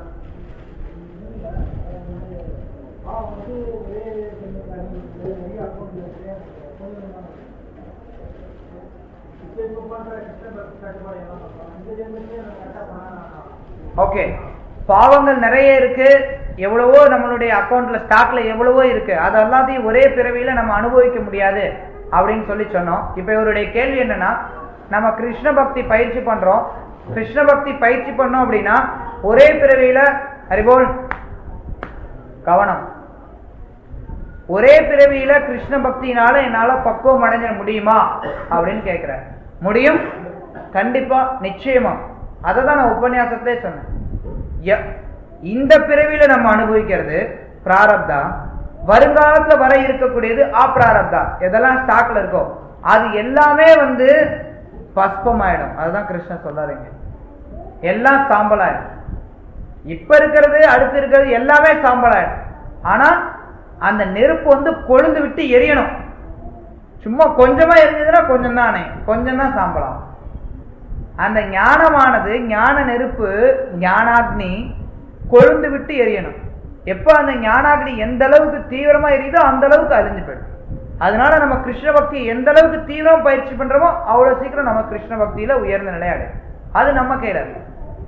ஓகே பாவங்கள் நிறைய இருக்கு எவ்வளவோ நம்மளுடைய அக்கௌண்ட்ல ஸ்டாக்ல எவ்வளவோ இருக்கு அது எல்லாத்தையும் ஒரே பிறவியில நம்ம அனுபவிக்க முடியாது அப்படின்னு சொல்லி சொன்னோம் இப்ப இவருடைய கேள்வி என்னன்னா நம்ம கிருஷ்ண பக்தி பயிற்சி பண்றோம் கிருஷ்ண பக்தி பயிற்சி பண்ணோம் அப்படின்னா ஒரே பிறவியில ஹரிபோல் கவனம் ஒரே பிறவியில கிருஷ்ண பக்தியினால என்னால பக்குவம் அடைஞ்சிட முடியுமா அப்படின்னு கேட்கிற முடியும் கண்டிப்பா நிச்சயமா அதை தான் நான் உபன்யாசத்திலே சொன்னேன் ய- இந்த பிறவியில நம்ம அனுபவிக்கிறது பிராரப்தா வருங்காலத்துல வர இருக்கக்கூடியது அப்பிராரப்தா எதெல்லாம் ஸ்டாக்ல இருக்கோ அது எல்லாமே வந்து பஸ்பமாயிடும் அதுதான் கிருஷ்ணன் சொல்றாருங்க எல்லாம் சாம்பலாயிடும் இப்ப இருக்கிறது அடுத்து இருக்கிறது எல்லாமே சாம்பலாயிடும் ஆனா அந்த நெருப்பு வந்து கொழுந்து விட்டு எரியணும் சும்மா கொஞ்சமா எரிஞ்சதுன்னா கொஞ்சம் தான் அணையும் கொஞ்சம் தான் சாம்பலாம் அந்த ஞானமானது ஞான நெருப்பு ஞானாக்னி கொழுந்து விட்டு எரியணும் எப்ப அந்த ஞானாக்னி எந்த அளவுக்கு தீவிரமா எரியுதோ அந்த அளவுக்கு அழிஞ்சு போயிடும் அதனால நம்ம கிருஷ்ண பக்தி எந்த அளவுக்கு தீவிரம் பயிற்சி பண்றோமோ அவ்வளவு சீக்கிரம் நம்ம கிருஷ்ண பக்தியில உயர்ந்த நிலை அடையும் அது நம்ம கையில இருக்கு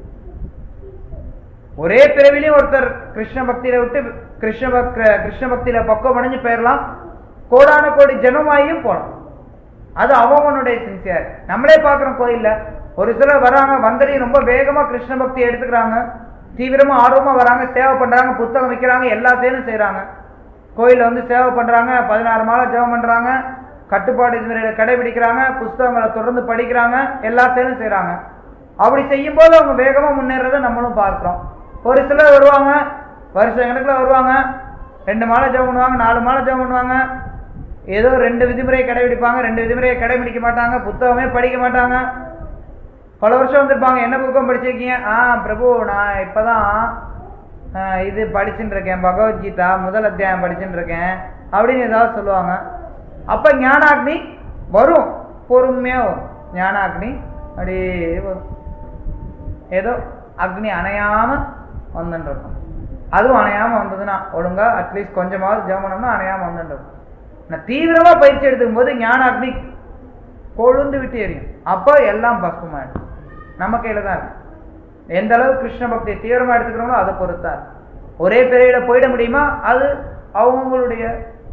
ஒரே பிறவிலையும் ஒருத்தர் கிருஷ்ண பக்தியில விட்டு கிருஷ்ண பக் கிருஷ்ண பக்தியில பக்குவம் அடைஞ்சு போயிடலாம் கோடான கோடி ஜனமாயும் போலாம் அது அவனுடைய சின்சியர் நம்மளே பார்க்கிறோம் கோயில்ல ஒரு சிலர் வராங்க வந்தடி ரொம்ப வேகமா கிருஷ்ண பக்தி எடுத்துக்கிறாங்க தீவிரமா ஆர்வமா வராங்க சேவை பண்றாங்க புத்தகம் விற்கிறாங்க எல்லா செயலும் செய்றாங்க கோயில்ல வந்து சேவை பண்றாங்க பதினாறு மாலை ஜெபம் பண்றாங்க கட்டுப்பாடு விதிமுறைகளை கடைபிடிக்கிறாங்க புஸ்தகங்களை தொடர்ந்து படிக்கிறாங்க எல்லா செயலும் செய்றாங்க அப்படி செய்யும் போது அவங்க வேகமா முன்னேறதை நம்மளும் பார்க்கிறோம் ஒரு சிலர் வருவாங்க வருஷம் கணக்குல வருவாங்க ரெண்டு மாலை ஜெபம் பண்ணுவாங்க நாலு மாலை ஜெபம் பண்ணுவாங்க ஏதோ ரெண்டு விதிமுறையை கடைபிடிப்பாங்க ரெண்டு விதிமுறையை கடைபிடிக்க மாட்டாங்க புத்தகமே படிக்க மாட்டாங்க பல வருஷம் வந்திருப்பாங்க என்ன புக்கம் படிச்சிருக்கீங்க ஆ பிரபு நான் இப்பதான் ஆ, இது படிச்சுட்டு இருக்கேன் பகவத்கீதா முதல் அத்தியாயம் படிச்சுட்டு இருக்கேன் அப்படின்னு ஏதாவது சொல்லுவாங்க அப்ப ஞானாக்னி வரும் பொறுமையா வரும் ஞானாக்னி அப்படியே வரும் ஏதோ அக்னி அணையாம வந்துட்டு இருக்கும் அதுவும் அணையாம வந்ததுன்னா ஒழுங்கா அட்லீஸ்ட் கொஞ்சமாவது ஜெபம்னா அணையாம வந்துட்டு இருக்கும் நான் தீவிரமா பயிற்சி எடுத்துக்கும் போது ஞான அக்னி கொழுந்து விட்டு எரியும் அப்ப எல்லாம் பஸ்பமாயிடும் நம்ம கையில தான் இருக்கு எந்த அளவு கிருஷ்ண பக்தியை தீவிரமா எடுத்துக்கிறோமோ அதை பொறுத்தா இருக்கு. ஒரே பிறையில போயிட முடியுமா அது அவங்களுடைய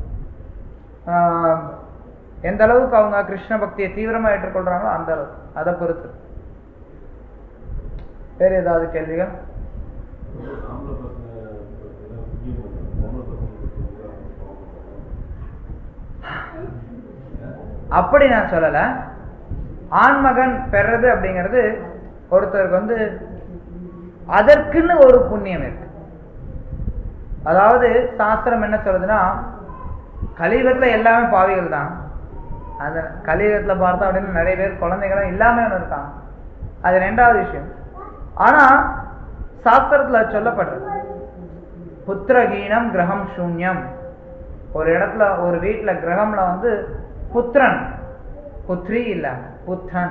ஆஹ், எந்த அளவுக்கு அவங்க கிருஷ்ண பக்தியை தீவிரமா ஏற்றுக்கொள்றாங்களோ அந்த அளவு அதை பொறுத்து வேற ஏதாவது கேள்விகள் ஆம்பளை பசங்க எல்லாம் புண்ணியம் பண்றாங்க. பொம்பளை பசங்களுக்கு வந்து அவங்க பாவம் பண்றாங்க. அப்படி நான் சொல்லல ஆண்மகன் பெறது அப்படிங்கிறது ஒருத்தருக்கு வந்து அதற்குன்னு ஒரு புண்ணியம் இருக்கு அதாவது சாஸ்திரம் என்ன சொல்லுதுன்னா கலியுகத்துல எல்லாமே பாவிகள் தான் அந்த கலியுகத்துல பார்த்தோம் அப்படின்னு நிறைய பேர் குழந்தைகளும் இல்லாம இருக்காங்க அது ரெண்டாவது விஷயம் ஆனா சாஸ்திரத்துல சொல்லப்படுறது புத்திரஹீனம் கிரகம் சூன்யம் ஒரு இடத்துல ஒரு வீட்டுல கிரகம்ல வந்து புத்திரன் புத்ரி இல்ல புத்தன்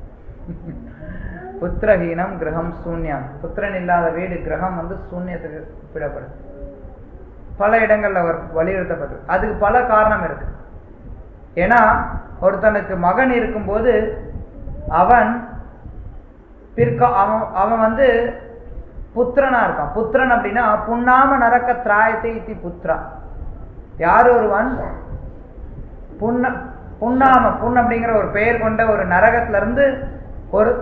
புத்திரஹீனம் கிரகம் சூன்யம் புத்திரன் இல்லாத வீடு கிரகம் வந்து சூன்யத்துக்கு விடப்படுது பல இடங்கள்ல அவர் வலியுறுத்தப்படுது அதுக்கு பல காரணம் இருக்கு ஏன்னா ஒருத்தனுக்கு மகன் இருக்கும்போது அவன் பிற்கா அவன் அவன் வந்து புத்திரனா இருக்கான் புத்திரன் அப்படின்னா புண்ணாம நரக்க திராயத்தை இத்தி புத்ரா யார் ஒருவன் புண்ண புண்ணாம புண் அப்படிங்கிற ஒரு பெயர் கொண்ட ஒரு நரகத்துல இருந்து ஒரு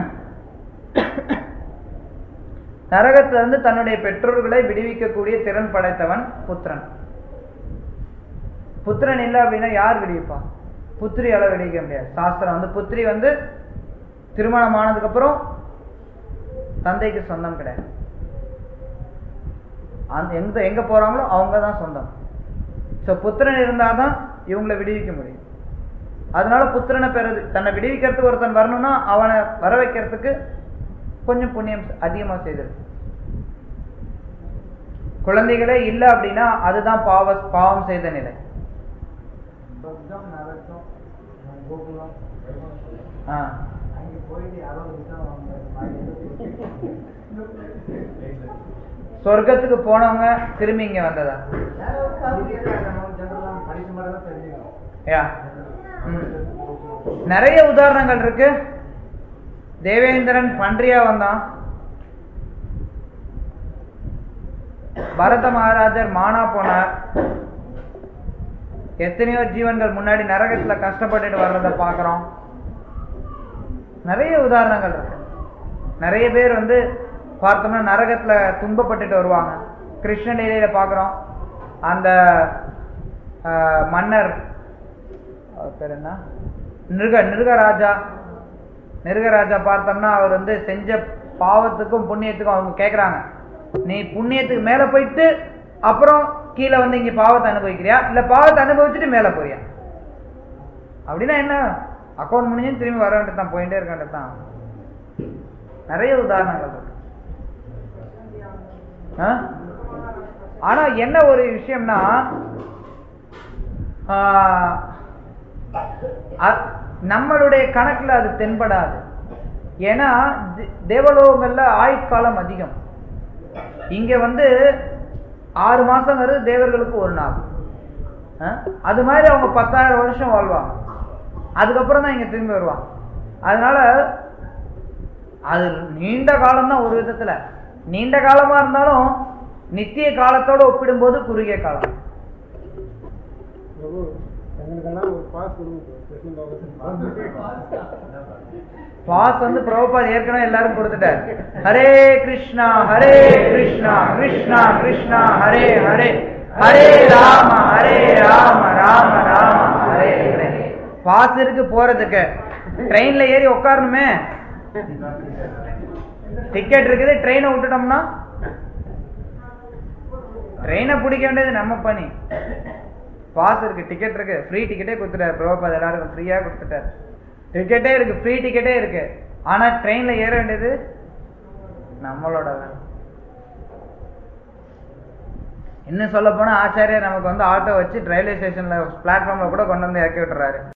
நரகத்துல இருந்து தன்னுடைய பெற்றோர்களை விடுவிக்கக்கூடிய திறன் படைத்தவன் புத்திரன் புத்திரன் இல்லை அப்படின்னா யார் விடுவிப்பான் புத்திரியால விடுவிக்க முடியாது சாஸ்திரம் வந்து புத்திரி வந்து திருமணம் ஆனதுக்கு அப்புறம் தந்தைக்கு சொந்தம் கிடையாது அந்த எங்க எங்க போறாங்களோ அவங்க தான் சொந்தம் ஸோ புத்திரன் இருந்தாதான் இவங்களை விடுவிக்க முடியும் அதனால புத்திரனை பெறது தன்னை விடுவிக்கிறதுக்கு ஒருத்தன் வரணும்னா அவனை வர வைக்கிறதுக்கு கொஞ்சம் புண்ணியம் அதிகமா செய்திருக்கு குழந்தைகளே இல்லை அப்படின்னா அதுதான் பாவ பாவம் செய்த நிலை சொர்க்கம் நரக்கம் கோகுலம் ஆ அங்கே போயிட்டு யாரோ இருக்காங்க சொர்க்கத்துக்கு போனவங்க திரும்பி இங்க வந்ததா ஜெனரலாம் படிச்ச மாதிரி தான் தெரிஞ்சுக்கணும் யா ம். நிறைய உதாரணங்கள் இருக்கு தேவேந்திரன் பன்றியா வந்தான் பரத மகாராஜர் மானா போனார் எத்தனையோ ஜீவன்கள் முன்னாடி நரகத்துல கஷ்டப்பட்டுட்டு வர்றத பாக்குறோம் நிறைய உதாரணங்கள் இருக்கு நிறைய பேர் வந்து பார்த்தோம்னா நரகத்துல துன்பப்பட்டுட்டு வருவாங்க கிருஷ்ணலீலையில பார்க்குறோம் அந்த ஆஹ், மன்னர் அவர் பேர் என்ன நிருக நிருகராஜா நிருகராஜா பார்த்தோம்னா அவர் வந்து செஞ்ச பாவத்துக்கும் புண்ணியத்துக்கும் அவங்க கேட்குறாங்க நீ புண்ணியத்துக்கு மேலே போயிட்டு அப்புறம் கீழே வந்து இங்கே பாவத்தை அனுபவிக்கிறியா இல்லை பாவத்தை அனுபவிச்சுட்டு மேலே போறியா அப்படின்னா என்ன அக்கௌண்ட் முடிஞ்சு திரும்பி வர வேண்டியது தான் போயிட்டே இருக்க வேண்டியது தான் நிறைய உதாரணங்கள் இருக்கு ஆ? ஆனா என்ன ஒரு விஷயம்னா ஆ, அ- நம்மளுடைய கணக்குல அது தென்படாது ஏன்னா தே- தேவலோகங்கள்ல ஆயுட்காலம் அதிகம் இங்க வந்து ஆறு மாசங்கிறது தேவர்களுக்கு ஒரு நாள் ஆ? அது மாதிரி அவங்க பத்தாயிரம் வருஷம் வாழ்வாங்க அதுக்கப்புறம் தான் இங்க திரும்பி வருவாங்க அதனால அது நீண்ட காலம் தான் ஒரு விதத்துல நீண்ட காலமா இருந்தாலும் நித்திய காலத்தோட ஒப்பிடும்போது குறுகிய காலம் பிரபு எங்களுக்கெல்லாம் ஒரு பாஸ் கொடுங்க கிருஷ்ண லோகத்துக்கு பாஸ் வந்து பிரபுபாத் ஏற்கனவே எல்லாரும் கொடுத்துட்டார் ஹரே கிருஷ்ணா ஹரே கிருஷ்ணா கிருஷ்ணா கிருஷ்ணா ஹரே ஹரே ஹரே ராம ஹரே ராம ராம ராம ஹரே ஹரே பாஸ் இருக்கு போறதுக்கு ட்ரெயின்ல ஏறி உட்காரணுமே டிக்கெட் இருக்குது ட்ரெயினை விட்டுட்டோம்னா ட்ரெயினை பிடிக்க வேண்டியது நம்ம பணி பாஸ் இருக்கு டிக்கெட் இருக்கு ஃப்ரீ டிக்கெட்டே கொடுத்துட்டாரு பிரபுபாத் எல்லாருக்கும் ஃப்ரீயா கொடுத்துட்டாரு டிக்கெட்டே இருக்கு ஃப்ரீ டிக்கெட்டே இருக்கு ஆனா ட்ரெயின்ல ஏற வேண்டியது நம்மளோட வேலை இன்னும் சொல்ல போனா ஆச்சாரியர் நமக்கு வந்து ஆட்டோ வச்சு ரயில்வே ஸ்டேஷன்ல பிளாட்ஃபார்ம்ல கூட கொண்டு வந்து இறக்கி விட்டுறாரு